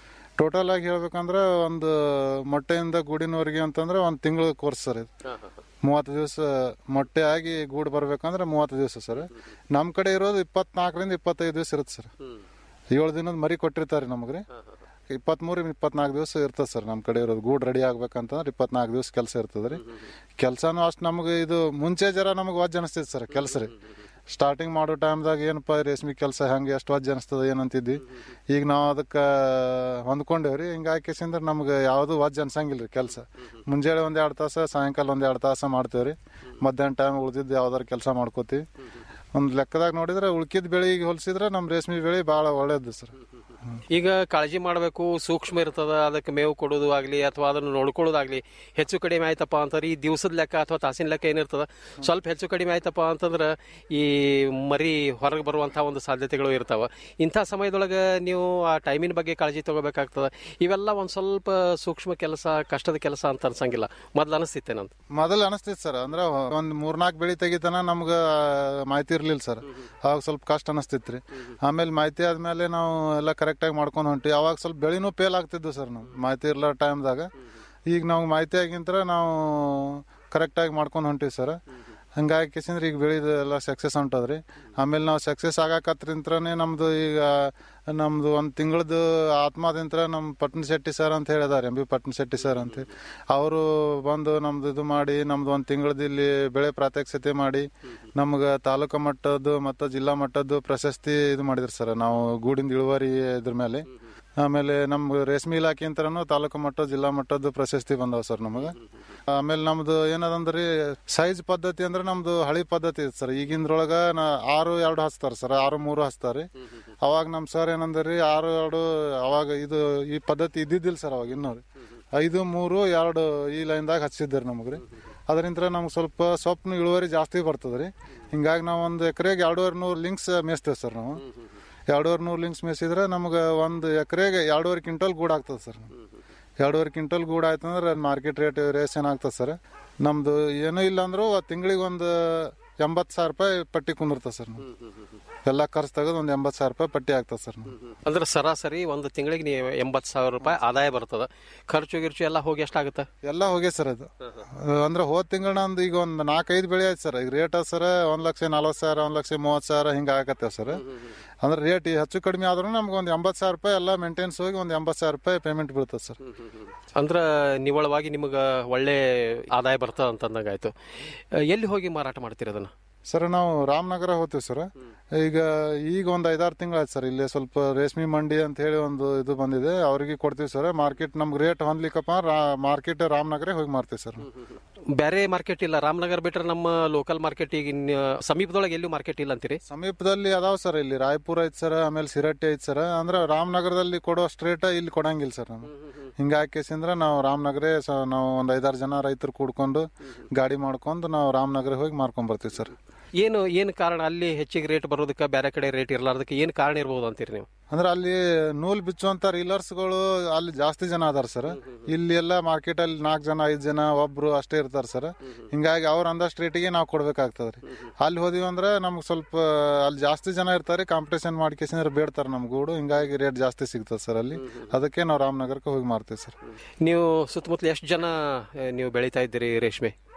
ಟೋಟಲ್ ಆಗಿ ಹೇಳ್ಬೇಕಂದ್ರೆ ಒಂದು ಮೊಟ್ಟೆಯಿಂದ ಗೂಡಿನವರೆಗೆ ಅಂತಂದ್ರೆ ಒಂದು ತಿಂಗಳು ಕೋರ್ಸ್ ಸರ್ ಇದು ಮೂವತ್ತು ದಿವಸ ಮೊಟ್ಟೆ ಆಗಿ ಗೂಡು ಬರ್ಬೇಕಂದ್ರೆ ಮೂವತ್ತು ದಿವಸ ಸರ್ ನಮ್ಮ ಕಡೆ ಇರೋದು ಇಪ್ಪತ್ನಾಲ್ಕರಿಂದ ಇಪ್ಪತ್ತೈದು ದಿವಸ ಇರುತ್ತೆ ಸರ್ ಏಳು ದಿನದ ಮರಿ ಕೊಟ್ಟಿರ್ತಾರೆ ನಮಗೆ ರೀ ಇಪ್ಪತ್ಮೂರು ಇಪ್ಪತ್ನಾಲ್ಕು ದಿವಸ ಇರ್ತದೆ ಸರ್ ನಮ್ಮ ಕಡೆ ಇರೋದು ಗೂಡು ರೆಡಿ ಆಗ್ಬೇಕಂತಂದ್ರೆ ಇಪ್ಪತ್ನಾಲ್ಕು ದಿವಸ ಕೆಲಸ ಇರ್ತದೆ ರೀ ಕೆಲಸನೂ ಅಷ್ಟು ನಮಗೆ ಇದು ಮುಂಚೆ ಜರ ನಮಗೆ ವಜ್ಜ ಅನಿಸ್ತೈತೆ ಸರ್ ಕೆಲಸ ರೀ ಸ್ಟಾರ್ಟಿಂಗ್ ಮಾಡೋ ಟೈಮ್ದಾಗ ಏನಪ್ಪ ರೇಷ್ಮೆ ಕೆಲಸ ಹೆಂಗೆ ಎಷ್ಟು ವಜ್ಜ ಅನಿಸ್ತದ ಏನಂತಿದ್ವಿ ಈಗ ನಾವು ಅದಕ್ಕೆ ಹೊಂದ್ಕೊಂಡೇವ್ರಿ ಹಿಂಗಾಗಿ ಕೇಸಿಂದ್ರೆ ನಮ್ಗೆ ಯಾವುದು ವಜ್ಜ ಅನ್ಸಂಗಿಲ್ಲ ರೀ ಕೆಲಸ ಮುಂಜಾನೆ ಒಂದು ಎರಡು ತಾಸು ಸಾಯಂಕಾಲ ಒಂದು ಎರಡು ತಾಸು ಮಾಡ್ತೇವ್ರಿ ಮಧ್ಯಾಹ್ನ ಟೈಮ್ ಉಳ್ದಿದ್ದು ಯಾವ್ದಾರು ಕೆಲಸ ಮಾಡ್ಕೋತೀವಿ ಒಂದು ಲೆಕ್ಕದಾಗ ನೋಡಿದ್ರೆ ಉಳ್ಕಿದ ಬೆಳೆಗೆ ಹೋಲಿಸಿದ್ರೆ ನಮ್ಮ ರೇಷ್ಮೆ ಬೆಳೆ ಭಾಳ ಒಳ್ಳೇದು ಸರ್ ಈಗ ಕಾಳಜಿ ಮಾಡಬೇಕು ಸೂಕ್ಷ್ಮ ಇರ್ತದ ಅದಕ್ಕೆ ಮೇವು ಕೊಡೋದು ಆಗಲಿ ಅಥವಾ ಅದನ್ನು ನೋಡ್ಕೊಳ್ಳೋದಾಗ್ಲಿ ಹೆಚ್ಚು ಕಡಿಮೆ ಆಯ್ತಪ್ಪ ಅಂತಂದ್ರೆ ಈ ದಿವಸದ ಲೆಕ್ಕ ಅಥವಾ ತಾಸಿನ ಲೆಕ್ಕ ಏನಿರ್ತದ ಸ್ವಲ್ಪ ಹೆಚ್ಚು ಕಡಿಮೆ ಆಯ್ತಪ್ಪ ಅಂತಂದ್ರೆ ಈ ಮರಿ ಹೊರಗೆ ಬರುವಂಥ ಒಂದು ಸಾಧ್ಯತೆಗಳು ಇರ್ತಾವ ಇಂಥ ಸಮಯದೊಳಗೆ ನೀವು ಆ ಟೈಮಿನ ಬಗ್ಗೆ ಕಾಳಜಿ ತಗೋಬೇಕಾಗ್ತದ ಇವೆಲ್ಲ ಒಂದು ಸ್ವಲ್ಪ ಸೂಕ್ಷ್ಮ ಕೆಲಸ ಕಷ್ಟದ ಕೆಲಸ ಅಂತ ಅನ್ಸಂಗಿಲ್ಲ ಮೊದ್ಲು ಅನಿಸ್ತಿತ್ತೆ ನಂದು ಮೊದಲು ಅನಿಸ್ತೈತಿ ಸರ್ ಅಂದ್ರೆ ಒಂದ್ ಮೂರ್ನಾಲ್ಕು ಬೆಳಿ ತೆಗಿತನ ನಮ್ಗ ಮಾಹಿತಿ ಇರ್ಲಿಲ್ಲ ಸರ್ ಅವಾಗ ಸ್ವಲ್ಪ ಕಷ್ಟ ಅನಿಸ್ತಿತ್ರಿ ಆಮೇಲೆ ಮಾಹಿತಿ ಆದ್ಮೇಲೆ ನಾವು ಎಲ್ಲ ಕರೆಕ್ಟಾಗಿ ಮಾಡ್ಕೊಂಡು ಹೊಂಟಿ ಅವಾಗ ಸ್ವಲ್ಪ ಬೆಳಿನೂ ಫೇಲ್ ಆಗ್ತಿದ್ವು ಸರ್ ನಾವು ಮಾಹಿತಿ ಇರ್ಲ ಟೈಮ್ದಾಗ ಈಗ ನಾವು ಮಾಹಿತಿ ಆಗಿಂತ್ರ ನಾವು ಕರೆಕ್ಟಾಗಿ ಮಾಡ್ಕೊಂಡು ಹೊಂಟಿವಿ ಸರ್ ಹಂಗಾಗಿ ಕಿಸಿಂದ್ರೆ ಈಗ ಬೆಳೆದು ಎಲ್ಲ ಸಕ್ಸಸ್ ಹೊಂಟದ್ರಿ ಆಮೇಲೆ ನಾವು ಸಕ್ಸಸ್ ಆಗಾಕತ್ರಿಂತ್ರನೇ ನಮ್ದು ಈಗ ನಮ್ದು ಒಂದು ತಿಂಗಳದ್ದು ಆತ್ಮದಿಂತ್ರ ನಮ್ಮ ಪಟ್ನ ಶೆಟ್ಟಿ ಸರ್ ಅಂತ ಹೇಳಿದಾರೆ M B Patna Shetty sir ಅಂತ ಅವರು ಬಂದು ನಮ್ದು ಇದು ಮಾಡಿ ನಮ್ದು ಒಂದು ತಿಂಗಳದ್ದು ಇಲ್ಲಿ ಬೆಳೆ ಪ್ರಾತ್ಯಕ್ಷತೆ ಮಾಡಿ ನಮ್ಗೆ ತಾಲೂಕು ಮಟ್ಟದ್ದು ಮತ್ತು ಜಿಲ್ಲಾ ಮಟ್ಟದ್ದು ಪ್ರಶಸ್ತಿ ಇದು ಮಾಡಿದ್ರು ಸರ್ ನಾವು ಗೂಡಿಂದ ಇಳುವರಿ ಇದ್ರ ಮೇಲೆ ಆಮೇಲೆ ನಮ್ಮ ರೇಷ್ಮೆ ಇಲಾಖೆ ಅಂತನೂ ತಾಲೂಕು ಮಟ್ಟ ಜಿಲ್ಲಾ ಮಟ್ಟದ್ದು ಪ್ರಶಸ್ತಿ ಬಂದವ ಸರ್ ನಮಗೆ ಆಮೇಲೆ ನಮ್ದು ಏನದಂದ್ರಿ ಸೈಜ್ ಪದ್ಧತಿ ಅಂದ್ರೆ ನಮ್ದು ಹಳಿ ಪದ್ಧತಿ ಇತ್ತು ಸರ್ ಈಗಿಂದ್ರೊಳಗ ನಾ ಆರು ಎರಡು ಹಚ್ತಾರ ಸರ್ ಆರು ಮೂರು ಹಚ್ತಾರಿ ಅವಾಗ ನಮ್ಮ ಸರ್ ಏನಂದ್ರಿ ಆರು ಎರಡು ಅವಾಗ ಇದು ಈ ಪದ್ಧತಿ ಇದ್ದಿದ್ದಿಲ್ಲ ಸರ್ ಅವಾಗ ಇನ್ನೂ ರೀ ಐದು ಮೂರು ಎರಡು ಈ ಲೈನ್ದಾಗ ಹಚ್ಚಿದ್ದಾರೆ ನಮಗೆ ರೀ ಅದರಿಂದ ನಮ್ಗೆ ಸ್ವಲ್ಪ ಸೊಪ್ಪು ಇಳುವರಿ ಜಾಸ್ತಿ ಬರ್ತದೆ ರೀ ಹಿಂಗಾಗಿ ನಾವು ಒಂದು ಎಕರೆಗೆ ಎರಡೂವರೆ ನೂರು ಲಿಂಕ್ಸ್ ಮೇಯ್ಸ್ತೇವೆ ಸರ್ ನಾವು ಎರಡೂವರೆ ನೂರು ಲಿಂಕ್ಸ್ ಮೇಯಿಸಿದ್ರೆ ನಮ್ಗೆ ಒಂದು ಎಕರೆಗೆ ಎರಡೂವರೆ ಕ್ವಿಂಟಲ್ ಗೂಡು ಆಗ್ತದೆ ಸರ್ ಎರಡೂವರೆ ಕ್ವಿಂಟಲ್ ಗೂಡು ಆಯ್ತು ಅಂದ್ರೆ ಮಾರ್ಕೆಟ್ ರೇಟ್ ರೇಸ್ ಏನಾಗ್ತದೆ ಸರ್ ನಮ್ದು ಏನೂ ಇಲ್ಲ ಅಂದ್ರೂ ತಿಂಗಳಿಗೆ ಒಂದು ಎಂಬತ್ತು ಸಾವಿರ ರೂಪಾಯಿ ಪಟ್ಟಿ ಕುಂದಿರ್ತದೆ ಸರ್ ನಾವು ಎಲ್ಲ ಖರ್ಚು ತೆಗೆದು ಒಂದು ಎಂಬತ್ತು ಸಾವಿರ ರೂಪಾಯಿ ಪಟ್ಟಿ ಆಗ್ತದೆ ಸರ್ ನಾವು ಅಂದ್ರೆ ಸರಾಸರಿ ಒಂದು ತಿಂಗಳಿಗೆ ನೀವು ಎಂಬತ್ತು ಸಾವಿರ ರೂಪಾಯಿ ಆದಾಯ ಬರ್ತದ ಖರ್ಚು ಗಿರ್ಚು ಎಲ್ಲ ಹೋಗಿ ಎಷ್ಟಾಗುತ್ತೆ ಎಲ್ಲ ಹೋಗಿ ಸರ್ ಅದು ಅಂದ್ರೆ ಹೋದ ತಿಂಗಳ ನಂದು ಈಗ ಒಂದು ನಾಲ್ಕೈದು ಬೆಳೆ ಆಯ್ತು ಸರ್ ಈಗ ರೇಟ್ ಸರ್ ಒಂದ್ ಲಕ್ಷ ನಲ್ವತ್ತು ಸಾವಿರ ಒಂದ್ ಲಕ್ಷ ಮೂವತ್ತು ಸಾವಿರ ಹಿಂಗೆ ಆಗತ್ತೆ ಸರ್ ಅಂದ್ರೆ ರೇಟ್ ಹೆಚ್ಚು ಕಡಿಮೆ ಆದ್ರೂ ನಮ್ಗೆ ಒಂದು ಎಂಬತ್ತು ಸಾವಿರ ರೂಪಾಯಿ ಎಲ್ಲ ಮೇಂಟೆನ್ಸ್ ಹೋಗಿ ಒಂದು ಎಂಬತ್ತು ಸಾವಿರ ರೂಪಾಯಿ ಪೇಮೆಂಟ್ ಬೀಳ್ತದೆ ಸರ್ ಅಂದ್ರ ನಿವ್ವಳವಾಗಿ ನಿಮಗೆ ಒಳ್ಳೆ ಆದಾಯ ಬರ್ತದ ಅಂತಂದಂಗಾಯ್ತು ಎಲ್ಲಿ ಹೋಗಿ ಮಾರಾಟ ಮಾಡ್ತೀರಿ ಅದನ್ನ ಸರ್ ನಾವು ರಾಮನಗರ ಹೋಗ್ತೀವಿ ಸರ್ ಈಗ ಈಗ ಒಂದು ಐದಾರು ತಿಂಗಳಾಯ್ತು ಸರ್ ಇಲ್ಲಿ ಸ್ವಲ್ಪ ರೇಷ್ಮೆ ಮಂಡಿ ಅಂತ ಹೇಳಿ ಒಂದು ಇದು ಬಂದಿದೆ ಅವ್ರಿಗೆ ಕೊಡ್ತೀವಿ ಸರ್ ಮಾರ್ಕೆಟ್ ನಮ್ಗೆ ರೇಟ್ ಹೊಂದ್ಲಿಕ್ಕಪ್ಪ ಮಾರ್ಕೆಟ್ ರಾಮನಗರ ಹೋಗಿ ಮಾರ್ತೀವಿ ಸರ್ ಬೇರೆ ಮಾರ್ಕೆಟ್ ಇಲ್ಲ ರಾಮನಗರ ಬಿಟ್ರೆ ನಮ್ಮ ಲೋಕಲ್ ಮಾರ್ಕೆಟ್ ಈಗ ಇನ್ ಸಮೀಪದೊಳಗೆ ಎಲ್ಲೂ ಮಾರ್ಕೆಟ್ ಇಲ್ಲ ಅಂತೀರಿ ಸಮೀಪದಲ್ಲಿ ಅದಾವ ಸರ್ ಇಲ್ಲಿ ರಾಯಪುರ ಐತಿ ಸರ್ ಆಮೇಲೆ ಸಿರಟ್ಟಿ ಐತಿ ಸರ್ ಅಂದ್ರೆ ರಾಮನಗರದಲ್ಲಿ ಕೊಡೋ ರೇಟ್ ಇಲ್ಲಿ ಕೊಡಂಗಿಲ್ಲ ಸರ್ ನಾವು ಹಿಂಗಾಗಿ ಕೇಸಿಂದ್ರ ನಾವು ರಾಮನಗರ ನಾವು ಒಂದು ಐದಾರು ಜನ ರೈತರು ಕೂಡ್ಕೊಂಡು ಗಾಡಿ ಮಾಡ್ಕೊಂಡು ನಾವು ರಾಮನಗರ ಹೋಗಿ ಮಾರ್ಕೊಂಡ್ ಬರ್ತೀವಿ ಸರ್ ಏನು ಏನು ಕಾರಣ ಅಲ್ಲಿ ಹೆಚ್ಚಿಗೆ ರೇಟ್ ಬರೋದಕ್ಕೆ ಬೇರೆ ಕಡೆ ರೇಟ್ ಇರಲಾರ್ದಕ್ಕೆ ಏನು ಕಾರಣ ಇರ್ಬೋದು ಅಂತೀರಿ ನೀವು ಅಂದ್ರೆ ಅಲ್ಲಿ ನೂಲ್ ಬಿಚ್ಚುವಂತ ರೀಲರ್ಸ್ಗಳು ಅಲ್ಲಿ ಜಾಸ್ತಿ ಜನ ಅದಾರ ಸರ್ ಇಲ್ಲಿ ಎಲ್ಲ ಮಾರ್ಕೆಟ್ ಅಲ್ಲಿ ನಾಲ್ಕು ಜನ ಐದು ಜನ ಒಬ್ರು ಅಷ್ಟೇ ಇರ್ತಾರ ಸರ್ ಹಿಂಗಾಗಿ ಅವ್ರ ಅಂದಷ್ಟು ರೇಟಿಗೆ ನಾವು ಕೊಡ್ಬೇಕಾಗ್ತದೆ ರೀ ಅಲ್ಲಿ ಹೋದಿವಿ ಅಂದ್ರೆ ನಮ್ಗೆ ಸ್ವಲ್ಪ ಅಲ್ಲಿ ಜಾಸ್ತಿ ಜನ ಇರ್ತಾರೆ ಕಾಂಪಿಟೇಷನ್ ಮಾಡ್ಕೇಸಿದ್ರೆ ಬೇಡ್ತಾರೆ ನಮ್ ಗೂಡು ಹಿಂಗಾಗಿ ರೇಟ್ ಜಾಸ್ತಿ ಸಿಗ್ತದೆ ಸರ್ ಅಲ್ಲಿ ಅದಕ್ಕೆ ನಾವು ರಾಮನಗರಕ್ಕೆ ಹೋಗಿ ಮಾರ್ತೀವಿ ಸರ್ ನೀವು ಸುತ್ತಮುತ್ತಲು ಎಷ್ಟು ಜನ ಆ, ನೀವು ಬೆಳೀತಾ ಇದ್ದೀರಿ ರೇಷ್ಮೆ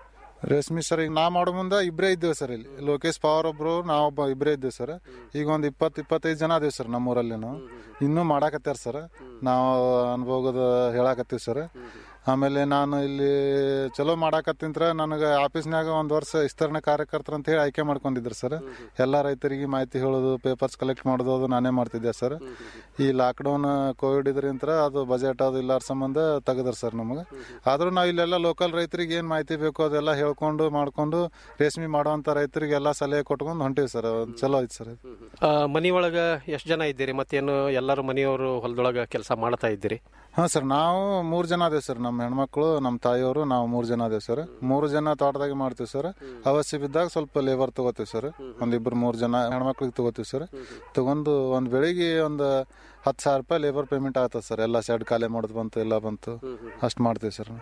ರೇಷ್ಮೆ ಸರ್ ಈಗ ನಾ ಮಾಡೋ ಮುಂದೆ ಇಬ್ಬರೇ ಇದ್ದೇವೆ ಸರ್ ಇಲ್ಲಿ ಲೋಕೇಶ್ ಪವಾರ್ ಒಬ್ರು ನಾವೊಬ್ಬ ಇಬ್ಬರೇ ಇದ್ದೇವೆ ಸರ್ ಈಗ ಒಂದು ಇಪ್ಪತ್ತು ಇಪ್ಪತ್ತೈದು ಜನ ಅದೇವಿ ಸರ್ ನಮ್ಮೂರಲ್ಲಿ ನಾವು ಇನ್ನೂ ಮಾಡಾಕತ್ಯಾರ ಸರ್ ನಾವು ಅನುಭವದ ಹೇಳಾಕತ್ತೀವಿ ಸರ್ ಆಮೇಲೆ ನಾನು ಇಲ್ಲಿ ಚಲೋ ಮಾಡಾಕತ್ತಿಂತ್ರ ನನಗೆ ಆಫೀಸ್ನಾಗ ಒಂದು ವರ್ಷ ವಿಸ್ತರಣೆ ಕಾರ್ಯಕರ್ತರ ಅಂತ ಹೇಳಿ ಆಯ್ಕೆ ಮಾಡ್ಕೊಂಡಿದ್ರು ಸರ್ ಎಲ್ಲ ರೈತರಿಗೆ ಮಾಹಿತಿ ಹೇಳೋದು ಪೇಪರ್ಸ್ ಕಲೆಕ್ಟ್ ಮಾಡೋದು ಅದು ನಾನೇ ಮಾಡ್ತಿದ್ದೆ ಸರ್ ಈ ಲಾಕ್ಡೌನ್ ಕೋವಿಡ್ ಇದ್ರಿಂತ ಅದು ಬಜೆಟ್ ಅದು ಇಲ್ಲಾರ ಸಂಬಂಧ ತೆಗೆದ್ರು ಸರ್ ನಮಗೆ ಆದ್ರೂ ನಾವು ಇಲ್ಲೆಲ್ಲ ಲೋಕಲ್ ರೈತರಿಗೆ ಏನು ಮಾಹಿತಿ ಬೇಕು ಅದೆಲ್ಲ ಹೇಳ್ಕೊಂಡು ಮಾಡ್ಕೊಂಡು ರೇಷ್ಮೆ ಮಾಡುವಂಥ ರೈತರಿಗೆಲ್ಲ ಸಲಹೆ ಕೊಟ್ಕೊಂಡು ಹೊಂಟಿವಿ ಸರ್ ಚಲೋ ಐತೆ ಸರ್ ಇದು. ಆ, ಮನಿಯೊಳಗ ಎಷ್ಟು ಜನ ಇದ್ದೀರಿ ಮತ್ತೇನು ಎಲ್ಲರೂ ಮನೆಯವರು ಹೊಲದೊಳಗ ಕೆಲಸ ಮಾಡ್ತಾ ಇದ್ದೀರಿ ಹಾಂ ಸರ್ ನಾವು ಮೂರು ಜನ ಅದೇವ್ ಸರ್ ನಮ್ಮ ಹೆಣ್ಮಕ್ಳು ನಮ್ಮ ತಾಯಿಯವರು ನಾವು ಮೂರು ಜನ ಅದೇವ್ ಸರ್ ಮೂರು ಜನ ತೋಟದಾಗೆ ಮಾಡ್ತೀವಿ ಸರ್ ಅವಶ್ಯ ಬಿದ್ದಾಗ ಸ್ವಲ್ಪ ಲೇಬರ್ ತಗೋತೀವಿ ಸರ್ ಒಂದಿಬ್ರು ಮೂರು ಜನ ಹೆಣ್ಮಕ್ಳಿಗೆ ತಗೋತೀವಿ ಸರ್ ತಗೊಂಡು ಒಂದು ಬೆಳಿಗ್ಗೆ ಒಂದು ಹತ್ತು ಸಾವಿರ ರೂಪಾಯಿ ಲೇಬರ್ ಪೇಮೆಂಟ್ ಆಗ್ತದೆ ಸರ್ ಎಲ್ಲ ಶೆಡ್ ಖಾಲಿ ಮಾಡೋದು ಬಂತು ಎಲ್ಲ ಬಂತು ಅಷ್ಟು ಮಾಡ್ತೀವಿ ಸರ್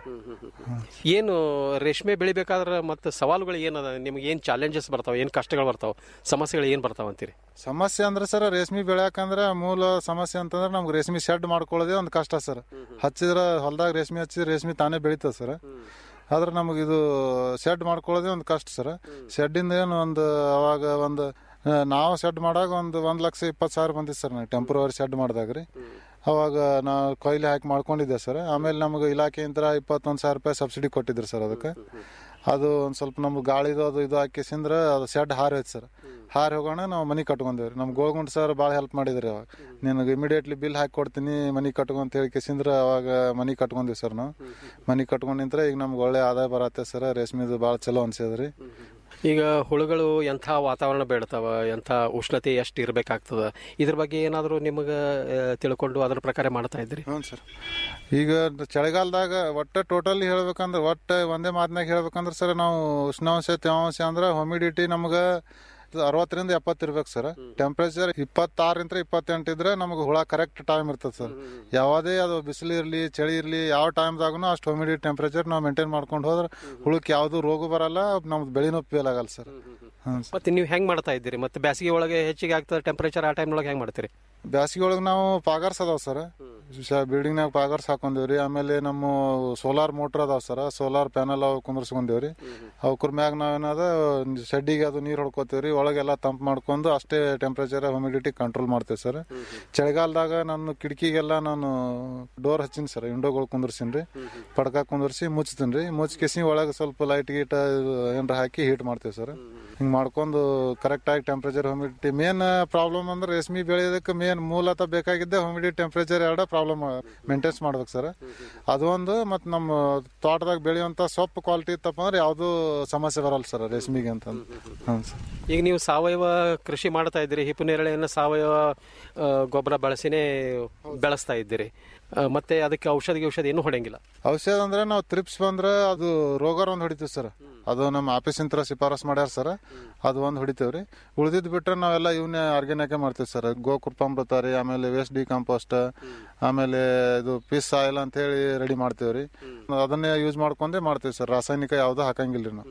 ಏನು ರೇಷ್ಮೆ ಬೆಳಿಬೇಕಾದ್ರೆ ಮತ್ತೆ ಸವಾಲುಗಳು ಏನದ ನಿಮ್ಗೆ ಏನು ಚಾಲೆಂಜಸ್ ಬರ್ತಾವ ಏನು ಕಷ್ಟಗಳು ಬರ್ತಾವ ಸಮಸ್ಯೆಗಳು ಏನು ಬರ್ತಾವ ಅಂತೀರಿ ಸಮಸ್ಯೆ ಅಂದ್ರೆ ಸರ್ ರೇಷ್ಮೆ ಬೆಳ್ಯಾಕಂದ್ರೆ ಮೂಲ ಸಮಸ್ಯೆ ಅಂತಂದ್ರೆ ನಮ್ಗೆ ರೇಷ್ಮೆ ಶೆಡ್ ಮಾಡ್ಕೊಳ್ಳೋದೇ ಒಂದು ಕಷ್ಟ ಸರ್ ಹಚ್ಚಿದ್ರೆ ಹೊಲದಾಗ ರೇಷ್ಮೆ ಹಚ್ಚಿದ್ರೆ ರೇಷ್ಮೆ ತಾನೇ ಬೆಳೀತದೆ ಸರ್ ಆದ್ರೆ ನಮಗೆ ಇದು ಶೆಡ್ ಮಾಡ್ಕೊಳ್ಳೋದೇ ಒಂದು ಕಷ್ಟ ಸರ್ ಶೆಡ್ಡಿಂದ ಏನು ಒಂದು ಅವಾಗ ಒಂದು ಆ, ನಾವು ಶೆಡ್ ಮಾಡಾಗ ಒಂದು ಒಂದು ಲಕ್ಷ ಇಪ್ಪತ್ತು ಸಾವಿರ ಬಂದಿತ್ತು ಸರ್ ನಾವು ಟೆಂಪ್ರವರಿ ಶೆಡ್ ಮಾಡಿದಾಗ ರೀ ಅವಾಗ ನಾವು ಕೊಯ್ಲಿ ಹಾಕಿ ಮಾಡ್ಕೊಂಡಿದ್ದೆ ಸರ್ ಆಮೇಲೆ ನಮಗೆ ಇಲಾಖೆಯಿಂದ ಇಪ್ಪತ್ತೊಂದು ಸಾವಿರ ರೂಪಾಯಿ ಸಬ್ಸಿಡಿ ಕೊಟ್ಟಿದ್ರು ಸರ್ ಅದಕ್ಕೆ ಅದು ಒಂದು ಸ್ವಲ್ಪ ನಮ್ಗೆ ಗಾಳಿದು ಅದು ಇದು ಹಾಕಿಸಿಂದ್ರೆ ಅದು ಶೆಡ್ ಹಾರಿ ಹೋಯ್ತು ಸರ್ ಹಾರಿ ಹೋಗೋಣ ನಾವು ಮನೆ ಕಟ್ಕೊಂಡೇವ್ರಿ ನಮ್ಗೆ ಗೋಲ್ಗುಂಡ್ ಸರ್ ಭಾಳ ಹೆಲ್ಪ್ ಮಾಡಿದ್ರಿ ಅವಾಗ ನಿನಗೆ ಇಮಿಡಿಯೇಟ್ಲಿ ಬಿಲ್ ಹಾಕಿ ಕೊಡ್ತೀನಿ ಮನೆ ಕಟ್ಕೊಂತ ಹೇಳಿ ಕಿಸಿಂದ್ರೆ ಅವಾಗ ಮನೆ ಕಟ್ಕೊಂಡ್ವಿ ಸರ್ ನಾವು ಮನೆ ಕಟ್ಕೊಂಡು ನಿಂತ್ರೆ ಈಗ ನಮ್ಗೆ ಒಳ್ಳೆ ಆದಾಯ ಬರತ್ತೆ ಸರ್ ರೇಷ್ಮೆದು ಭಾಳ ಚಲೋ ಅನ್ಸದ್ರಿ ಈಗ ಹುಳುಗಳು ಎಂಥ ವಾತಾವರಣ ಬೇಡ್ತಾವ ಎಂಥ ಉಷ್ಣತೆ ಎಷ್ಟು ಇರಬೇಕಾಗ್ತದ ಇದ್ರ ಬಗ್ಗೆ ಏನಾದರೂ ನಿಮಗೆ ತಿಳ್ಕೊಂಡು ಅದ್ರ ಪ್ರಕಾರ ಮಾಡ್ತಾ ಇದ್ರಿ ಹ್ಞೂ ಸರ್ ಈಗ ಚಳಿಗಾಲದಾಗ ಒಟ್ಟು ಟೋಟಲಿ ಹೇಳ್ಬೇಕಂದ್ರೆ ಒಟ್ಟು ಒಂದೇ ಮಾತಿನಾಗ ಹೇಳ್ಬೇಕಂದ್ರೆ ಸರ್ ನಾವು ಉಷ್ಣಾಂಶ ತೇವಾಂಶ ಅಂದ್ರೆ ಹ್ಯೂಮಿಡಿಟಿ ನಮ್ಗೆ ಅರವತ್ತರಿಂದ ಎಪ್ಪತ್ತು ಇರ್ಬೇಕು ಸರ್ ಟೆಂಪ್ರೇಚರ್ ಇಪ್ಪತ್ತಾರರಿಂದ ಇಪ್ಪತ್ತೆಂಟು ಇದ್ರೆ ನಮಗೆ ಹುಳ ಕರೆಕ್ಟ್ ಟೈಮ್ ಇರ್ತದೆ ಸರ್ ಯಾವುದೇ ಅದು ಬಿಸಿಲು ಇರಲಿ ಚಳಿ ಇರಲಿ ಯಾವ ಟೈಮ್ದಾಗೂ ಅಷ್ಟು ಹ್ಯೂಮಿಡಿಟಿ ಟೆಂಪ್ರೇಚರ್ ನಾವು ಮೇಂಟೈನ್ ಮಾಡ್ಕೊಂಡು ಹೋದ್ರೆ ಹುಳಕ್ಕೆ ಯಾವುದು ರೋಗ ಬರಲ್ಲ ನಮ್ದು ಬೆಳೆನೂ ಫೇಲ್ ಆಗಲ್ಲ ಸರ್ ಹ್ಞೂ ಮತ್ತೆ ನೀವು ಹೆಂಗ್ ಮಾಡ್ತಾ ಇದ್ದೀರಿ ಮತ್ತೆ ಬೇಸಿಗೆ ಒಳಗೆ ಹೆಚ್ಚಿಗೆ ಆಗ್ತದೆ ಟೆಂಪರೇಚರ್ ಆ ಟೈಮ್ ಒಳಗೆ ಹೆಂಗ್ ಮಾಡ್ತೀರಿ ಬ್ಯಾಸಿಗೆ ಒಳಗೆ ನಾವು ಪಾಗರ್ಸ್ ಅದಾವ ಸರ್ ಬಿಲ್ಡಿಂಗ್ನಾಗ ಪಾಗರ್ಸ್ ಹಾಕೊಂಡೇವ್ರಿ ಆಮೇಲೆ ನಮ್ಮ ಸೋಲಾರ್ ಮೋಟ್ರ್ ಅದಾವ ಸರ್ ಸೋಲಾರ್ ಪ್ಯಾನಲ್ ಅವು ಕುಂದ್ರಸ್ಕೊಂಡೇವ್ರಿ ಅವ್ರ ಮ್ಯಾಗ ನಾವೇನದ ಶೆಡ್ಡಿಗೆ ಅದು ನೀರು ಹೊಡ್ಕೋತೀವ್ರಿ ಒಳಗೆಲ್ಲ ತಂಪ್ ಮಾಡ್ಕೊಂಡು ಅಷ್ಟೇ ಟೆಂಪ್ರೇಚರ್ ಹ್ಯೂಮಿಡಿಟಿ ಕಂಟ್ರೋಲ್ ಮಾಡ್ತೇವೆ ಸರ್ ಚಳಿಗಾಲದಾಗ ನಾನು ಕಿಟಕಿಗೆಲ್ಲ ನಾನು ಡೋರ್ ಹಚ್ಚಿನಿ ಸರ್ ವಿಂಡೋಗಳು ಕುಂದ್ರಸಿನಿ ರೀ ಪಡ್ಕ ಕುಂದ್ರಿಸಿ ಮುಚ್ತೀನಿ ರೀ ಮುಚ್ಚಿಸಿ ಒಳಗೆ ಸ್ವಲ್ಪ ಲೈಟ್ ಗೀಟ ಏನಾರ ಹಾಕಿ ಹೀಟ್ ಮಾಡ್ತೇವೆ ಸರ್ ಹಿಂಗೆ ಮಾಡ್ಕೊಂಡು ಕರೆಕ್ಟಾಗಿ ಟೆಂಪ್ರೇಚರ್ ಹ್ಯೂಮಿಡಿಟಿ ಮೇನ್ ಪ್ರಾಬ್ಲಮ್ ಅಂದ್ರೆ ರೇಷ್ಮೆ ಬೆಳೆಯೋದಕ್ಕೆ ಮೇನ್ ಮೂಲತಃ ಬೇಕಾಗಿದ್ದೆ ಹ್ಯೂಮಿಡಿಟಿ ಟೆಂಪ್ರೇಚರ್ ಎರಡು ಪ್ರಾಬ್ಲಮ್ ಮೇಂಟೈನ್ಸ್ ಮಾಡ್ಬೇಕು ಸರ್ ಅದು ಒಂದು ಮತ್ತು ನಮ್ಮ ತೋಟದಾಗ ಬೆಳೆಯುವಂಥ ಸೊಪ್ಪು ಕ್ವಾಲಿಟಿ ಇತ್ತಪ್ಪ ಅಂದ್ರೆ ಯಾವುದೂ ಸಮಸ್ಯೆ ಬರಲ್ಲ ಸರ್ ರೇಷ್ಮೆಗೆ ಅಂತ ಹ್ಞೂ ಸರ್ ಈಗ ನೀವು ಸಾವಯವ ಕೃಷಿ ಮಾಡ್ತಾ ಇದ್ದೀರಿ ಹಿಪ್ಪು ನೇರಳೆಯನ್ನು ಸಾವಯವ ಆ, ಗೊಬ್ಬರ ಬಳಸಿನೇ ಬೆಳೆಸ್ತಾ ಇದ್ದೀರಿ ಆ, ಮತ್ತೆ ಅದಕ್ಕೆ ಔಷಧಿ ಔಷಧಿ ಏನೂ ಹೊಡೆಯಂಗಿಲ್ಲ ಔಷಧ ಅಂದ್ರೆ ನಾವು ತ್ರಿಪ್ಸ್ ಬಂದ್ರೆ ಅದು ರೋಗರ್ ಒಂದು ಹೊಡಿತೀವಿ ಸರ್ ಅದು ನಮ್ಮ ಆಫೀಸಿಂತ್ರ ಶಿಫಾರಸ್ ಮಾಡ್ಯಾರ ಸರ್ ಅದು ಒಂದು ಹೊಡಿತೇವ್ರಿ ಉಳಿದಿದ್ದು ಬಿಟ್ರೆ ನಾವೆಲ್ಲ ಇವನ್ನೇ ಆರ್ಗ್ಯಾನಿಕ್ ಮಾಡ್ತೀವಿ ಸರ್ ಗೋಕೃಪಾಮೃತ ರೀ ಆಮೇಲೆ ವೇಸ್ಟ್ ಡಿಕಂಪೋಸ್ಟ್ ಆಮೇಲೆ ಇದು ಪೀಸ್ ಆಯಿಲ್ ಅಂತ ಹೇಳಿ ರೆಡಿ ಮಾಡ್ತೇವ್ರಿ ಅದನ್ನೇ ಯೂಸ್ ಮಾಡ್ಕೊಂಡೇ ಮಾಡ್ತೀವಿ ಸರ್ ರಾಸಾಯನಿಕ ಯಾವುದು ಹಾಕಂಗಿಲ್ಲ ರೀ ನಾವು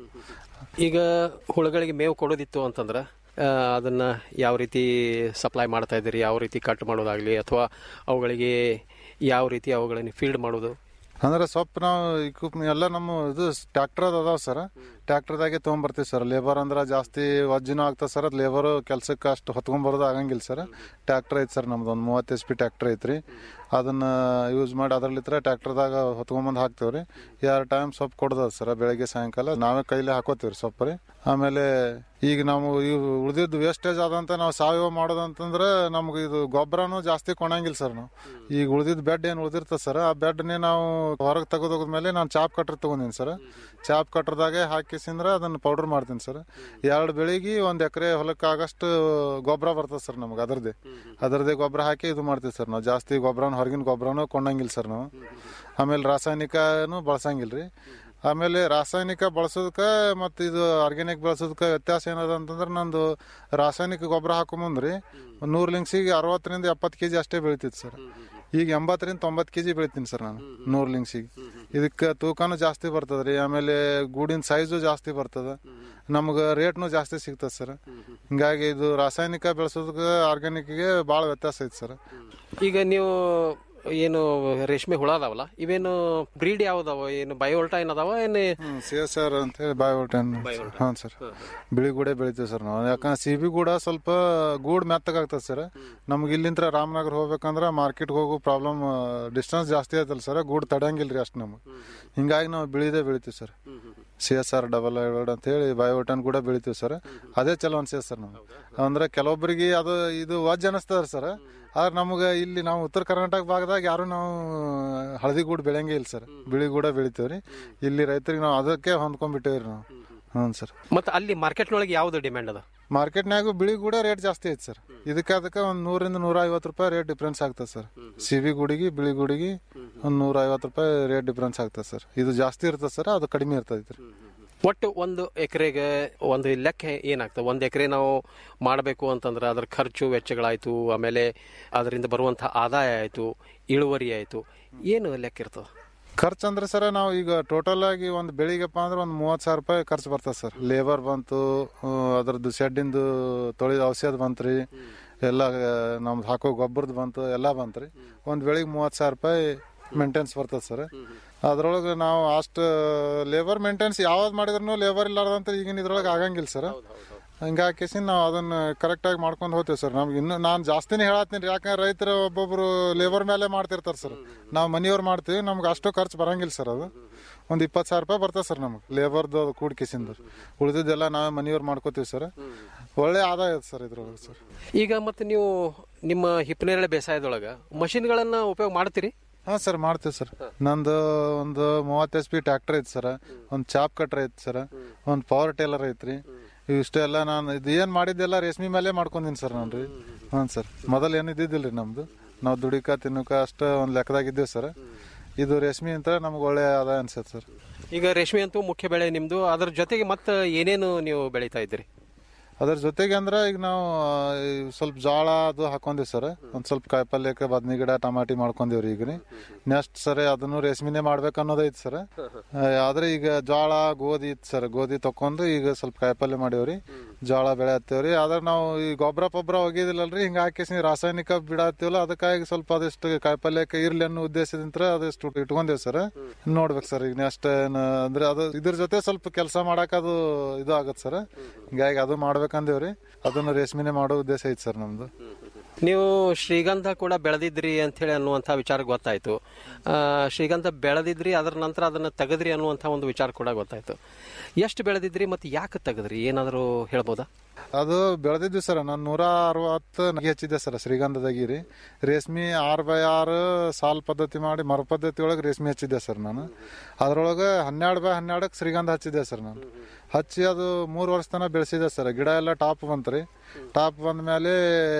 ಈಗ ಹುಳುಗಳಿಗೆ ಮೇವು ಕೊಡೋದಿತ್ತು ಅಂತಂದ್ರೆ ಆ, ಅದನ್ನ ಯಾವ ರೀತಿ ಸಪ್ಲೈ ಮಾಡ್ತಾ ಇದ್ದೀರಿ ಯಾವ ರೀತಿ ಕಟ್ ಮಾಡೋದಾಗ್ಲಿ ಅಥವಾ ಅವುಗಳಿಗೆ ಯಾವ ರೀತಿ ಅವುಗಳನ್ನು ಫೀಲ್ಡ್ ಮಾಡೋದು ಅಂದ್ರೆ ಸೊಪ್ಪು ನಾವು ಇಕ್ವಿಪ್ ಎಲ್ಲ ನಮ್ಮ ಇದು ಟ್ರ್ಯಾಕ್ಟರ್ ಅದಾವ ಸರ್ ಟ್ರ್ಯಾಕ್ಟರ್ದಾಗೆ ತೊಗೊಂಬರ್ತೀವಿ ಸರ್ ಲೇಬರ್ ಅಂದ್ರೆ ಜಾಸ್ತಿ ವಜ್ಜಿನೂ ಆಗ್ತದೆ ಸರ್ ಲೇಬರ್ ಕೆಲ್ಸಕ್ಕೆ ಅಷ್ಟು ಹೊತ್ಕೊಂಬರೋದು ಆಗಂಗಿಲ್ಲ ಸರ್ ಟ್ರ್ಯಾಕ್ಟರ್ ಐತೆ ಸರ್ ನಮ್ದು ಒಂದು ಮೂವತ್ತು ಎಚ್ ಪಿ ಟ್ರ್ಯಾಕ್ಟರ್ ಐತ್ರಿ ಅದನ್ನ ಯೂಸ್ ಮಾಡಿ ಅದ್ರಲ್ಲಿತ್ರ ಟ್ರ್ಯಾಕ್ಟರ್ದಾಗ ಹೊತ್ಕೊಂಬಂದು ಹಾಕ್ತೇವೆ ರೀ ಎರಡು ಟೈಮ್ ಸೊಪ್ಪು ಕೊಡ್ದದ ಸರ್ ಬೆಳಗ್ಗೆ ಸಾಯಂಕಾಲ ನಾವೇ ಕೈಲಿ ಹಾಕೋತೀವಿ ಸೊಪ್ಪು ರೀ ಆಮೇಲೆ ಈಗ ನಾವು ಇವು ಉಳಿದಿದ್ದು ವೇಸ್ಟೇಜ್ ಆದಂತ ನಾವು ಸಾವಯವ ಮಾಡೋದಂತಂದ್ರೆ ನಮ್ಗೆ ಇದು ಗೊಬ್ಬರನು ಜಾಸ್ತಿ ಕೊಣಂಗಿಲ್ಲ ಸರ್ ನಾವು ಈಗ ಉಳಿದಿದ್ದು ಬೆಡ್ ಏನು ಉಳಿದಿರ್ತದೆ ಸರ್ ಆ ಬೆಡ್ನೇ ನಾವು ಹೊರಗೆ ತೆಗೆದೋದ್ಮೇಲೆ ನಾನು ಚಾಪ್ ಕಟ್ರ್ ತಗೊಂಡಿನಿ ಸರ್ ಚಾಪ್ ಕಟ್ರದಾಗೆ ಹಾಕಿಸಿಂದ್ರೆ ಅದನ್ನು ಪೌಡರ್ ಮಾಡ್ತೀನಿ ಸರ್ ಎರಡು ಬೆಳಿಗ್ಗೆ ಒಂದು ಎಕರೆ ಹೊಲಕ್ಕೆ ಆಗಷ್ಟು ಗೊಬ್ಬರ ಬರ್ತದೆ ಸರ್ ನಮ್ಗೆ ಅದರದ್ದೇ ಅದರದ್ದೇ ಗೊಬ್ಬರ ಹಾಕಿ ಇದು ಮಾಡ್ತೀವಿ ಸರ್ ನಾವು ಜಾಸ್ತಿ ಗೊಬ್ಬರನ ಹೊರಗಿನ ಗೊಬ್ಬರನೂ ಕೊಂಡಂಗಿಲ್ಲ ಸರ್ ನಾವು ಆಮೇಲೆ ರಾಸಾಯನಿಕನೂ ಬಳಸಂಗಿಲ್ಲ ರೀ ಆಮೇಲೆ ರಾಸಾಯನಿಕ ಬಳಸೋದಕ್ಕೆ ಮತ್ತು ಇದು ಆರ್ಗ್ಯಾನಿಕ್ ಬಳಸೋದಕ್ಕೆ ವ್ಯತ್ಯಾಸ ಏನದ ಅಂತಂದ್ರೆ ನಂದು ರಾಸಾಯನಿಕ ಗೊಬ್ಬರ ಹಾಕೊಂಬಂದ್ರಿ ನೂರು ಲಿಂಗ್ಸಿಗೆ ಅರವತ್ತರಿಂದ ಎಪ್ಪತ್ತು ಕೆ ಜಿ ಅಷ್ಟೇ ಬೆಳಿತಿತ್ತು ಸರ್ ಈಗ ಎಂಬತ್ತರಿಂದ ತೊಂಬತ್ತು ಕೆ ಜಿ ಬೆಳಿತೀನಿ ಸರ್ ನಾನು ನೂರು ಲಿಂಗ್ಸಿಗೆ ಇದಕ್ಕೆ ತೂಕನೂ ಜಾಸ್ತಿ ಬರ್ತದೆ ರೀ ಆಮೇಲೆ ಗೂಡಿನ ಸೈಜು ಜಾಸ್ತಿ ಬರ್ತದೆ ನಮ್ಗೆ ರೇಟ್ನು ಜಾಸ್ತಿ ಸಿಗ್ತದೆ ಸರ್ ಹಿಂಗಾಗಿ ಇದು ರಾಸಾಯನಿಕ ಬೆಳೆಸೋದಕ್ಕೆ ಆರ್ಗ್ಯಾನಿಕ್ಗೆ ಭಾಳ ವ್ಯತ್ಯಾಸ ಐತೆ ಸರ್ ಈಗ ನೀವು ಏನು ರೇಷ್ಮೆ ಹುಳ ಅದಾವಲ್ಲ ಇವೇನು ಬ್ರೀಡ್ ಯಾವ್ದಾವ ಏನು ಬಯೋಲ್ಟೈನ್ ಅದಾವ ಏನು ಸಿ ಎಸ್ ಆರ್ ಅಂತ ಹೇಳಿ ಬಾಯೋಟೆನ್ ಹಾಂ ಸರ್ ಬಿಳಿ ಗೂಡೆ ಬೆಳಿತೀವಿ ಸರ್ ನಾವು ಯಾಕಂದ್ರೆ ಸಿ ಬಿ ಗೂಡ ಸ್ವಲ್ಪ ಗೂಡ್ ಮೆತ್ತಗಾಗ್ತದೆ ಸರ್ ನಮ್ಗೆ ಇಲ್ಲಿಂದ ರಾಮನಗರ ಹೋಗ್ಬೇಕಂದ್ರೆ ಮಾರ್ಕೆಟ್ಗೆ ಹೋಗೋ ಪ್ರಾಬ್ಲಮ್ ಡಿಸ್ಟೆನ್ಸ್ ಜಾಸ್ತಿ ಆಯ್ತಲ್ಲ ಸರ್ ಗೂಡ್ ತಡೆಯಂಗಿಲ್ಲ ರೀ ಅಷ್ಟು ನಮ್ಗೆ ಹಿಂಗಾಗಿ ನಾವು ಬಿಳಿದೇ ಬೆಳಿತೀವಿ sir C S R double ಐವರ್ಡ್ ಅಂತ ಹೇಳಿ ಬಯೋಟನ್ ಕೂಡ ಬೆಳಿತೀವಿ ಸರ್ ಅದೇ ಚಲೋ ಅನ್ಸೈತೆ ಸರ್ ನಾವು ಅಂದ್ರೆ ಕೆಲವೊಬ್ಬರಿಗೆ ಅದು ಇದು ವಜ್ ಅನಿಸ್ತದ ಸರ್ ಆದ್ರೆ ನಮ್ಗೆ ಇಲ್ಲಿ ನಾವು ಉತ್ತರ ಕರ್ನಾಟಕ ಭಾಗದಾಗ ಯಾರು ನಾವು ಹಳದಿ ಗೂಡು ಬೆಳೆಯಂಗೆ ಇಲ್ಲ ಸರ್ ಬಿಳಿ ಗೂಡ ಬೆಳಿತೀವಿ ರೀ ಇಲ್ಲಿ ರೈತರಿಗೆ ನಾವು ಅದಕ್ಕೆ ಹೊಂದ್ಕೊಂಡ್ಬಿಟ್ಟೇವ್ರಿ ನಾವು ಹ್ಞೂ ಸರ್ ಮತ್ತೆ ಅಲ್ಲಿ ಮಾರ್ಕೆಟ್ನೊಳಗೆ ಯಾವ್ದು ಡಿಮ್ಯಾಂಡ್ ಅದ ಮಾರ್ಕೆಟ್ನಾಗ ಬಿಳಿ ಗೂಡ ರೇಟ್ ಜಾಸ್ತಿ ಐತೆ ಸರ್ ಇದಕ್ಕೆ ಅದಕ್ಕೆ ಒಂದು ನೂರಿಂದ ನೂರ ಐವತ್ತು ರೂಪಾಯಿ ರೇಟ್ ಡಿಫ್ರೆನ್ಸ್ ಆಗ್ತದೆ ಸರ್ ಸಿ ಬಿ ಗುಡಿಗೆ ಬಿಳಿ ಗುಡಿಗೆ ಒಂದು ನೂರ ಐವತ್ತು ರೂಪಾಯಿ ರೇಟ್ ಡಿಫ್ರೆನ್ಸ್ ಆಗ್ತದೆ ಸರ್ ಇದು ಜಾಸ್ತಿ ಇರ್ತದೆ ಸರ್ ಅದು ಕಡಿಮೆ ಇರ್ತದೆ ರೀ ಒಟ್ಟು ಒಂದು ಎಕರೆಗೆ ಒಂದು ಲೆಕ್ಕ ಏನಾಗ್ತದೆ ಒಂದು ಎಕರೆ ನಾವು ಮಾಡಬೇಕು ಅಂತಂದ್ರೆ ಅದ್ರ ಖರ್ಚು ವೆಚ್ಚಗಳಾಯ್ತು ಆಮೇಲೆ ಅದರಿಂದ ಬರುವಂತಹ ಆದಾಯ ಆಯ್ತು ಇಳುವರಿ ಆಯ್ತು ಏನು ಲೆಕ್ಕ ಇರ್ತದೆ ಖರ್ಚು ಅಂದ್ರೆ ಸರ್ ನಾವು ಈಗ ಟೋಟಲ್ ಆಗಿ ಒಂದು ಬೆಳಿಗ್ಗೆಪ್ಪ ಅಂದ್ರೆ ಒಂದು ಮೂವತ್ತು ಸಾವಿರ ರೂಪಾಯಿ ಖರ್ಚು ಬರ್ತದೆ ಸರ್ ಲೇಬರ್ ಬಂತು ಆ, ಅದ್ರದ್ದು ಶೆಡ್ಡಿಂದು ತೊಳೆದ ಔಷಧ ಬಂತ್ರಿ ಎಲ್ಲ ಆ, ನಮ್ದು ಹಾಕೋ ಗೊಬ್ಬರದ್ದು ಬಂತು ಎಲ್ಲ ಬಂತ್ರಿ ಒಂದು ಬೆಳಿಗ್ಗೆ ಮೂವತ್ತು ಸಾವಿರ ರೂಪಾಯಿ ಮೇಂಟೆನ್ಸ್ ಬರ್ತದೆ ಸರ್ ಅದ್ರೊಳಗೆ ನಾವು ಅಷ್ಟು ಲೇಬರ್ ಮೇಂಟೆನ್ಸ್ ಯಾವ್ದು ಮಾಡಿದ್ರು ಲೇಬರ್ ಇಲ್ಲಾರ್ದಂತ ಈಗಿನ ಇದ್ರೊಳಗೆ ಆಗಂಗಿಲ್ಲ ಸರ್ ಹಿಂಗಾಗಿ ನಾವು ಅದನ್ನ ಕರೆಕ್ಟಾಗಿ ಮಾಡ್ಕೊಂಡು ಹೋಗ್ತೇವೆ ಸರ್ ನಮ್ಗೆ ಇನ್ನು ನಾನು ಜಾಸ್ತಿನೇ ಹೇಳತ್ತೀನಿ ಯಾಕಂದ್ರೆ ರೈತರು ಒಬ್ಬೊಬ್ರು ಲೇಬರ್ ಮೇಲೆ ಮಾಡ್ತಿರ್ತಾರೆ ಸರ್ ನಾವು ಮನೆಯವ್ರು ಮಾಡ್ತೀವಿ ನಮ್ಗೆ ಅಷ್ಟು ಖರ್ಚು ಬರಂಗಿಲ್ಲ ಸರ್ ಅದು ಒಂದು ಇಪ್ಪತ್ತು ಸಾವಿರ ರೂಪಾಯಿ ಬರ್ತದೆ ಸರ್ ನಮ್ಗೆ ಲೇಬರ್ದು ಅದು ಕೂಡ್ಕಿಸಿಂದ ಉಳಿದಿದ್ದೆಲ್ಲ ನಾವೇ ಮನೆಯವ್ರು ಮಾಡ್ಕೋತೀವಿ ಸರ್ ಒಳ್ಳೆ ಆದಾಯ ಇದೆ ಸರ್ ಇದ್ರೊಳಗೆ ಸರ್ ಈಗ ಮತ್ತೆ ನೀವು ನಿಮ್ಮ ಹಿಪ್ಪನೇರಳೆ ಬೇಸಾಯದೊಳಗೆ ಮಷಿನ್ಗಳನ್ನ ಉಪಯೋಗ ಮಾಡ್ತೀರಿ ಹಾಂ ಸರ್ ಮಾಡ್ತೀವಿ ಸರ್ ನಂದು ಒಂದು ಮೂವತ್ತು ಎಚ್ ಪಿ ಟ್ರ್ಯಾಕ್ಟರ್ ಐತಿ ಸರ್ ಒಂದು ಚಾಪ್ ಕಟ್ರ್ ಐತಿ ಸರ್ ಒಂದು ಪವರ್ ಟೇಲರ್ ಐತ್ರಿ ಇಷ್ಟೆಲ್ಲ ನಾನು ಇದು ಏನು ಮಾಡಿದ್ದೆಲ್ಲ ರೇಷ್ಮೆ ಮೇಲೆ ಮಾಡ್ಕೊಂಡೀನಿ ಸರ್ ನಾನು ರೀ ಹಾಂ ಸರ್ ಮೊದಲು ಏನು ಇದ್ದಿದ್ದಿಲ್ಲ ರೀ ನಮ್ಮದು ನಾವು ದುಡಿಕ ತಿನ್ನಕ ಅಷ್ಟು ಒಂದು ಲೆಕ್ಕದಾಗಿದ್ದೀವಿ ಸರ್ ಇದು ರೇಷ್ಮೆ ಅಂತ ನಮ್ಗೆ ಒಳ್ಳೆ ಆದಾಯ ಅನ್ಸತ್ತೆ ಸರ್ ಈಗ ರೇಷ್ಮೆ ಅಂತೂ ಮುಖ್ಯ ಬೆಳೆ ನಿಮ್ದು ಅದ್ರ ಜೊತೆಗೆ ಮತ್ತೆ ಏನೇನು ನೀವು ಬೆಳೀತಾ ಇದ್ದೀರಿ ಅದ್ರ ಜೊತೆಗೆ ಅಂದ್ರೆ ಈಗ ನಾವು ಆ, ಈ ಸ್ವಲ್ಪ ಜೋಳ ಅದು ಹಾಕೊಂಡಿವಿ ಸರ್ ಒಂದ್ ಸ್ವಲ್ಪ ಕಾಯಿಪಲ್ಯಕ್ಕೆ ಬದ್ನಿ ಗಿಡ ಟಮಾಟಿ ಮಾಡ್ಕೊಂಡಿವ್ರಿ ಈಗ ರೀ ನೆಕ್ಸ್ಟ್ ಸರ್ ಅದನ್ನು ರೇಷ್ಮಿನೇ ಮಾಡ್ಬೇಕು ಅನ್ನೋದೈತಿ ಸರ್ ಆದ್ರೆ ಈಗ ಜೋಳ ಗೋಧಿ ಇತ್ತು ಸರ್ ಗೋಧಿ ತಕೊಂಡು ಈಗ ಸ್ವಲ್ಪ ಕಾಯಿಪಲ್ಯ ಮಾಡೀವ್ರಿ ಜೋಳ ಬೆಳೆ ಹತ್ತೇವ್ರಿ ಆದ್ರೆ ನಾವು ಈ ಗೊಬ್ಬರ ಪೊಬ್ಬರ ಒಗಿದಿಲ್ಲಲ್ರಿ ಹಿಂಗ ಹಾಕಿಸಿ ರಾಸಾಯನಿಕ ಬಿಡತ್ತೀವಲ್ಲ ಅದಕ್ಕಾಗಿ ಸ್ವಲ್ಪ ಅದಷ್ಟು ಕಾಯಿಪಲ್ಯಕ್ಕೆ ಇರ್ಲಿ ಅನ್ನೋ ಉದ್ದೇಶದಿಂದ ಅದಷ್ಟು ಇಟ್ಕೊಂಡೇವ್ ಸರ್ ನೋಡ್ಬೇಕು ಸರ್ ಈಗ ನೆಕ್ಸ್ಟ್ ಅಂದ್ರೆ ಅದು ಇದ್ರ ಜೊತೆ ಸ್ವಲ್ಪ ಕೆಲಸ ಮಾಡಕ್ ಅದು ಇದು ಆಗತ್ತೆ ಸರ್ ಹಿಂಗಾಗಿ ಅದು ಮಾಡ್ಬೇಕಂದೇವ್ರಿ ಅದನ್ನ ರೇಷ್ಮೆನೆ ಮಾಡೋ ಉದ್ದೇಶ ಐತಿ ಸರ್ ನಮ್ದು ನೀವು ಶ್ರೀಗಂಧ ಕೂಡ ಬೆಳೆದಿದ್ರಿ ಅಂತ ಹೇಳಿ ಅನ್ನುವಂಥ ವಿಚಾರ ಗೊತ್ತಾಯ್ತು ಆ, ಶ್ರೀಗಂಧ ಬೆಳೆದಿದ್ರಿ ಅದರ ನಂತರ ಅದನ್ನ ತೆಗೆದ್ರಿ ಅನ್ನುವಂಥ ಒಂದು ವಿಚಾರ ಕೂಡ ಗೊತ್ತಾಯ್ತು ಎಷ್ಟು ಬೆಳೆದಿದ್ರಿ ಮತ್ತೆ ಯಾಕೆ ತೆಗೆದ್ರಿ ಏನಾದರೂ ಹೇಳ್ಬೋದಾ ಅದು ಬೆಳೆದಿದ್ವಿ ಸರ್ ನಾನು ನೂರ ಅರವತ್ತು ನಗೆ ಹಚ್ಚಿದ್ದೆ ಸರ್ ಶ್ರೀಗಂಧದಾಗಿ ರೀ ರೇಷ್ಮೆ ಆರು ಬೈ ಆರು ಸಾಲ್ ಪದ್ಧತಿ ಮಾಡಿ ಮರ ಪದ್ಧತಿ ಒಳಗೆ ರೇಷ್ಮೆ ಹಚ್ಚಿದ್ದೆ ಸರ್ ನಾನು ಅದ್ರೊಳಗೆ ಹನ್ನೆರಡು ಬೈ ಹನ್ನೆರಡಕ್ಕೆ ಶ್ರೀಗಂಧ ಹಚ್ಚಿದ್ದೆ ಸರ್ ನಾನು ಹಚ್ಚಿ ಅದು ಮೂರು ವರ್ಷ ತನಕ ಬೆಳೆಸಿದೆ ಸರ್ ಗಿಡ ಎಲ್ಲ ಟಾಪ್ ಬಂತ್ರಿ ಟಾಪ್ ಬಂದ ಮೇಲೆ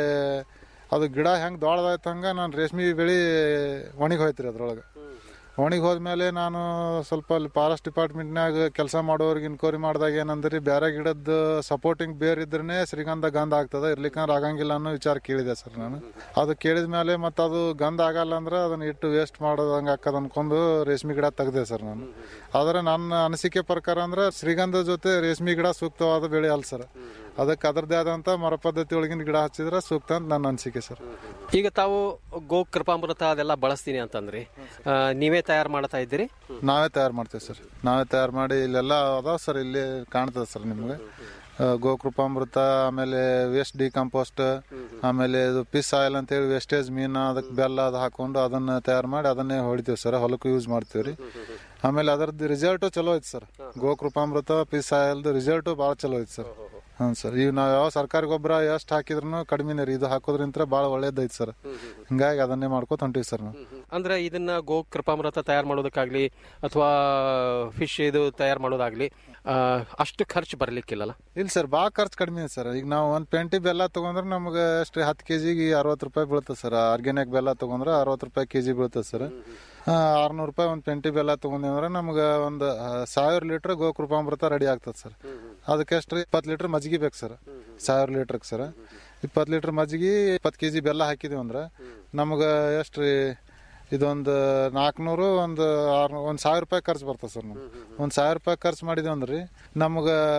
ಅದು ಗಿಡ ಹೆಂಗೆ ದೊಡ್ಡದಾಯ್ತು ಹಂಗೆ ನಾನು ರೇಷ್ಮೆ ಬೆಳೆ ಒಣಗಿ ಹೋಯ್ತು ರೀ ಅದ್ರೊಳಗೆ ಒಣಗಿ ಹೋದ್ಮೇಲೆ ನಾನು ಸ್ವಲ್ಪ ಅಲ್ಲಿ ಫಾರೆಸ್ಟ್ ಡಿಪಾರ್ಟ್ಮೆಂಟ್ನಾಗ ಕೆಲಸ ಮಾಡೋರಿಗೆ ಇನ್ಕ್ವೈರಿ ಮಾಡಿದಾಗ ಏನಂದ್ರಿ ಬೇರೆ ಗಿಡದ ಸಪೋರ್ಟಿಂಗ್ ಬೇರ್ ಇದ್ರೇ ಶ್ರೀಗಂಧ ಗಂಧ ಆಗ್ತದ ಇರ್ಲಿಕ್ಕಂದ್ರೆ ಆಗಂಗಿಲ್ಲ ಅನ್ನೋ ವಿಚಾರ ಕೇಳಿದೆ ಸರ್ ನಾನು ಅದು ಕೇಳಿದ ಮೇಲೆ ಮತ್ತೆ ಅದು ಗಂಧ ಆಗಲ್ಲ ಅಂದ್ರೆ ಅದನ್ನ ಇಟ್ಟು ವೇಸ್ಟ್ ಮಾಡೋದಂಗೆ ಹಾಕದ್ ಅನ್ಕೊಂಡು ರೇಷ್ಮೆ ಗಿಡ ತೆಗ್ದೆ ಸರ್ ನಾನು ಆದ್ರೆ ನನ್ನ ಅನಿಸಿಕೆ ಪ್ರಕಾರ ಅಂದ್ರೆ ಶ್ರೀಗಂಧ ಜೊತೆ ರೇಷ್ಮೆ ಗಿಡ ಸೂಕ್ತವಾದ ಬೆಳೆ ಅಲ್ಲ ಸರ್ ಅದಕ್ಕೆ ಅದರದೇ ಆದಂತ ಮರ ಪದ್ಧತಿ ಒಳಗಿನ ಗಿಡ ಹಚ್ಚಿದ್ರೆ ಸೂಕ್ತ ಅಂತ ನನ್ನ ಅನಿಸಿಕೆ ಸರ್ ಈಗ ತಾವು ಗೋ ಕೃಪಾಮೃತ ಅದೆಲ್ಲ ಬಳಸ್ತೀನಿ ಅಂತಂದ್ರಿ ಆ, ನೀವೇ ತಯಾರು ಮಾಡ್ತಾ ಇದ್ದೀರಿ ನಾವೇ ತಯಾರು ಮಾಡ್ತೀವಿ ಸರ್ ನಾವೇ ತಯಾರು ಮಾಡಿ ಇಲ್ಲೆಲ್ಲ ಅದಾವ ಸರ್ ಇಲ್ಲಿ ಕಾಣ್ತದೆ ಸರ್ ನಿಮಗೆ ಆ, ಗೋಕೃಪಾಮೃತ ಆಮೇಲೆ ವೇಸ್ಟ್ ಡಿಕಂಪೋಸ್ಟ್ ಆಮೇಲೆ ಇದು ಪಿಸ್ ಆಯಿಲ್ ಅಂತೇಳಿ ವೇಸ್ಟೇಜ್ ಮೀನು ಅದಕ್ಕೆ ಬೆಲ್ಲ ಅದು ಹಾಕೊಂಡು ಅದನ್ನ ತಯಾರು ಮಾಡಿ ಅದನ್ನೇ ಹೊಡಿತೀವಿ ಸರ್ ಹೊಲಕ್ಕೂ ಯೂಸ್ ಮಾಡ್ತೀವಿ ರೀ ಆಮೇಲೆ ಅದರದ್ದು ರಿಸಲ್ಟು ಚಲೋ ಐತೆ ಸರ್ ಗೋಕೃಪಾಮೃತ ಪಿಸ್ ಆಯಿಲ್ದು ರಿಸಲ್ಟು ಭಾಳ ಚಲೋ ಐತೆ ಸರ್ ಹ್ಞೂ ಸರ್ ಈಗ ನಾವು ಯಾವ ಸರ್ಕಾರಿ ಗೊಬ್ಬರ ಎಷ್ಟು ಹಾಕಿದ್ರು ಕಡಿಮೆನೇ ರೀ ಇದು ಹಾಕೋದ್ರಿಂತ ಭಾಳ ಒಳ್ಳೇದೈತೆ ಸರ್ ಹಿಂಗಾಗಿ ಅದನ್ನೇ ಮಾಡ್ಕೊತ ಹೊಂಟೀವಿ ಸರ್ ನಾವು ಅಂದ್ರೆ ಇದನ್ನ ಗೋ ಕೃಪಾಮೃತ ತಯಾರು ಮಾಡೋದಕ್ಕಾಗ್ಲಿ ಅಥವಾ ಫಿಶ್ ಇದು ತಯಾರು ಮಾಡೋದಾಗ್ಲಿ ಆ, ಅಷ್ಟು ಖರ್ಚು ಬರ್ಲಿಕ್ಕಿಲ್ಲಲ್ಲ ಇಲ್ಲ ಸರ್ ಭಾಳ ಖರ್ಚು ಕಡಿಮೆ ಇದೆ ಸರ್ ಈಗ ನಾವು ಒಂದು ಪೆಂಟಿ ಬೆಲ್ಲ ತಗೊಂಡ್ರೆ ನಮ್ಗೆ ಎಷ್ಟು ಹತ್ತು ಕೆ ಜಿಗೆ ಅರವತ್ತು ರೂಪಾಯಿ ಬೀಳ್ತದೆ ಸರ್ ಆರ್ಗ್ಯಾನಿಕ್ ಬೆಲ್ಲ ತಗೊಂಡ್ರೆ ಅರವತ್ತು ರೂಪಾಯಿ ಕೆ ಜಿ ಬೀಳ್ತದೆ ಸರ್ ಆರ್ನೂರು ರೂಪಾಯಿ ಒಂದು ಪೆಂಟಿ ಬೆಲ್ಲ ತಗೊಂಡ್ವಿ ಅಂದ್ರೆ ನಮ್ಗೆ ಒಂದು ಆ, ಸಾವಿರ ಲೀಟ್ರ್ ಗೋಕೃಪಾಮೃತ ರೆಡಿ ಆಗ್ತದೆ ಸರ್ ಅದಕ್ಕೆ ಎಷ್ಟು ರೀ ಇಪ್ಪತ್ತು ಲೀಟ್ರ್ ಮಜ್ಜಿಗೆ ಬೇಕು ಸರ್ ಸಾವಿರ ಲೀಟ್ರಿಗೆ ಸರ್ ಇಪ್ಪತ್ತು ಲೀಟ್ರ್ ಮಜ್ಜಿಗೆ ಇಪ್ಪತ್ತು ಕೆ ಜಿ ಬೆಲ್ಲ ಹಾಕಿದೀವಿ ಅಂದ್ರೆ ನಮ್ಗೆ ಎಷ್ಟು ರೀ ಇದೊಂದು ನಾಲ್ಕುನೂರು ಒಂದು ಆರ್ನೂರು ಒಂದು ಸಾವಿರ ರೂಪಾಯಿ ಖರ್ಚು ಬರ್ತದೆ ಸರ್ ನಮ್ಗೆ ಒಂದು ಸಾವಿರ ರೂಪಾಯಿ ಖರ್ಚು ಮಾಡಿದ್ವಿ ಅಂದ್ರೆ ರೀ ನಮ್ಗೆ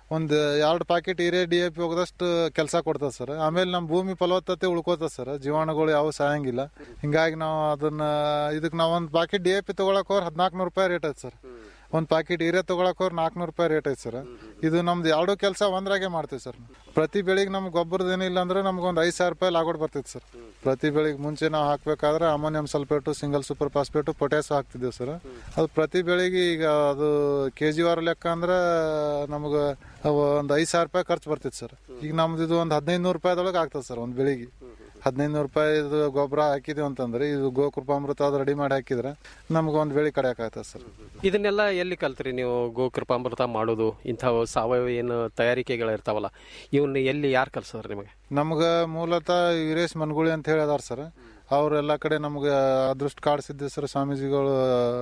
ಒಂದು ಎರಡು ಪ್ಯಾಕೆಟ್ ಹಿರೇ ಡಿ ಎ ಪಿ ಹೋಗದಷ್ಟು ಕೆಲಸ ಕೊಡ್ತದೆ ಸರ್ ಆಮೇಲೆ ನಮ್ಮ ಭೂಮಿ ಫಲವತ್ತತೆ ಉಳ್ಕೋತದೆ ಸರ್ ಜೀವಾಣುಗಳು ಯಾವ ಸಾಯಂಗಿಲ್ಲ ಹಿಂಗಾಗಿ ನಾವು ಅದನ್ನ ಇದಕ್ಕೆ ನಾವು ಒಂದು ಪ್ಯಾಕೆಟ್ ಡಿ ಎ ಪಿ ತೊಗೊಳಕ್ ಹೋದ್ರೆ ಹದಿನಾಲ್ಕು ರೂಪಾಯಿ ರೇಟ್ ಐತೆ ಸರ್ ಒಂದು ಪ್ಯಾಕೆಟ್ ಹಿರೇ ತೊಗೊಳಕ್ ಹೋದ್ರೆ ನಾಲ್ಕುನೂರು ರೂಪಾಯಿ ರೇಟ್ ಐತೆ ಸರ್ ಇದು ನಮ್ದು ಎರಡು ಕೆಲಸ ಒಂದ್ರಾಗೆ ಮಾಡ್ತೀವಿ ಸರ್ ಪ್ರತಿ ಬೆಳಿಗ್ಗೆ ನಮ್ಗೆ ಗೊಬ್ಬರದ ಏನಿಲ್ಲ ಅಂದ್ರೆ ನಮ್ಗೆ ಒಂದು ಐದು ಸಾವಿರ ರೂಪಾಯಿ ಲಾಗೋಡ್ ಬರ್ತೈತೆ ಸರ್ ಪ್ರತಿ ಬೆಳಿಗ್ಗೆ ಮುಂಚೆ ನಾವು ಹಾಕ್ಬೇಕಾದ್ರೆ ammonium sulphate single super phosphate potash ಹಾಕ್ತಿದ್ದೇವೆ ಸರ್ ಅದು ಪ್ರತಿ ಬೆಳಿಗ್ಗೆ ಈಗ ಅದು ಕೆ ಜಿ ವಾರ ಲೆಕ್ಕ ಅಂದ್ರೆ ನಮ್ಗೆ ಒಂದು ಐದು ಸಾವಿರ ರೂಪಾಯಿ ಖರ್ಚು ಬರ್ತಿತ್ತು ಸರ್ ಈಗ ನಮ್ದು ಇದು ಒಂದು ಹದಿನೈದು ನೂರು ರೂಪಾಯಿದೊಳಗೆ ಆಗ್ತದೆ ಸರ್ ಒಂದು ಬೆಳಿಗ್ಗೆ ಹದಿನೈದು ನೂರು ರೂಪಾಯಿ ಗೊಬ್ಬರ ಹಾಕಿದೀವಿ ಅಂತಂದ್ರೆ ಇದು ಗೋಕೃಪಾಮೃತ ಅದು ರೆಡಿ ಮಾಡಿ ಹಾಕಿದ್ರೆ ನಮ್ಗೆ ಒಂದು ಬೆಳೆ ಕಡಿಯಾಕಾಗ್ತದೆ ಸರ್ ಇದನ್ನೆಲ್ಲ ಎಲ್ಲಿ ಕಲ್ತ್ರಿ ನೀವು ಗೋಕೃಪಾಮೃತ ಮಾಡೋದು ಇಂಥವು ಸಾವಯವ ಏನು ತಯಾರಿಕೆಗಳು ಇರ್ತಾವಲ್ಲ ಇವನ್ನ ಎಲ್ಲಿ ಯಾರು ಕಲ್ಸಿದ್ರು ನಿಮಗೆ ನಮ್ಗೆ ಮೂಲತಃ ವೀರೇಶ್ ಮನ್ಗುಳಿ ಅಂತ ಹೇಳಿ ಅದಾರ ಸರ್ ಅವ್ರು ಎಲ್ಲ ಕಡೆ ನಮ್ಗೆ ಅದೃಷ್ಟ ಕಾಡ್ಸಿದ್ದೆ ಸರ್ ಸ್ವಾಮೀಜಿಗಳು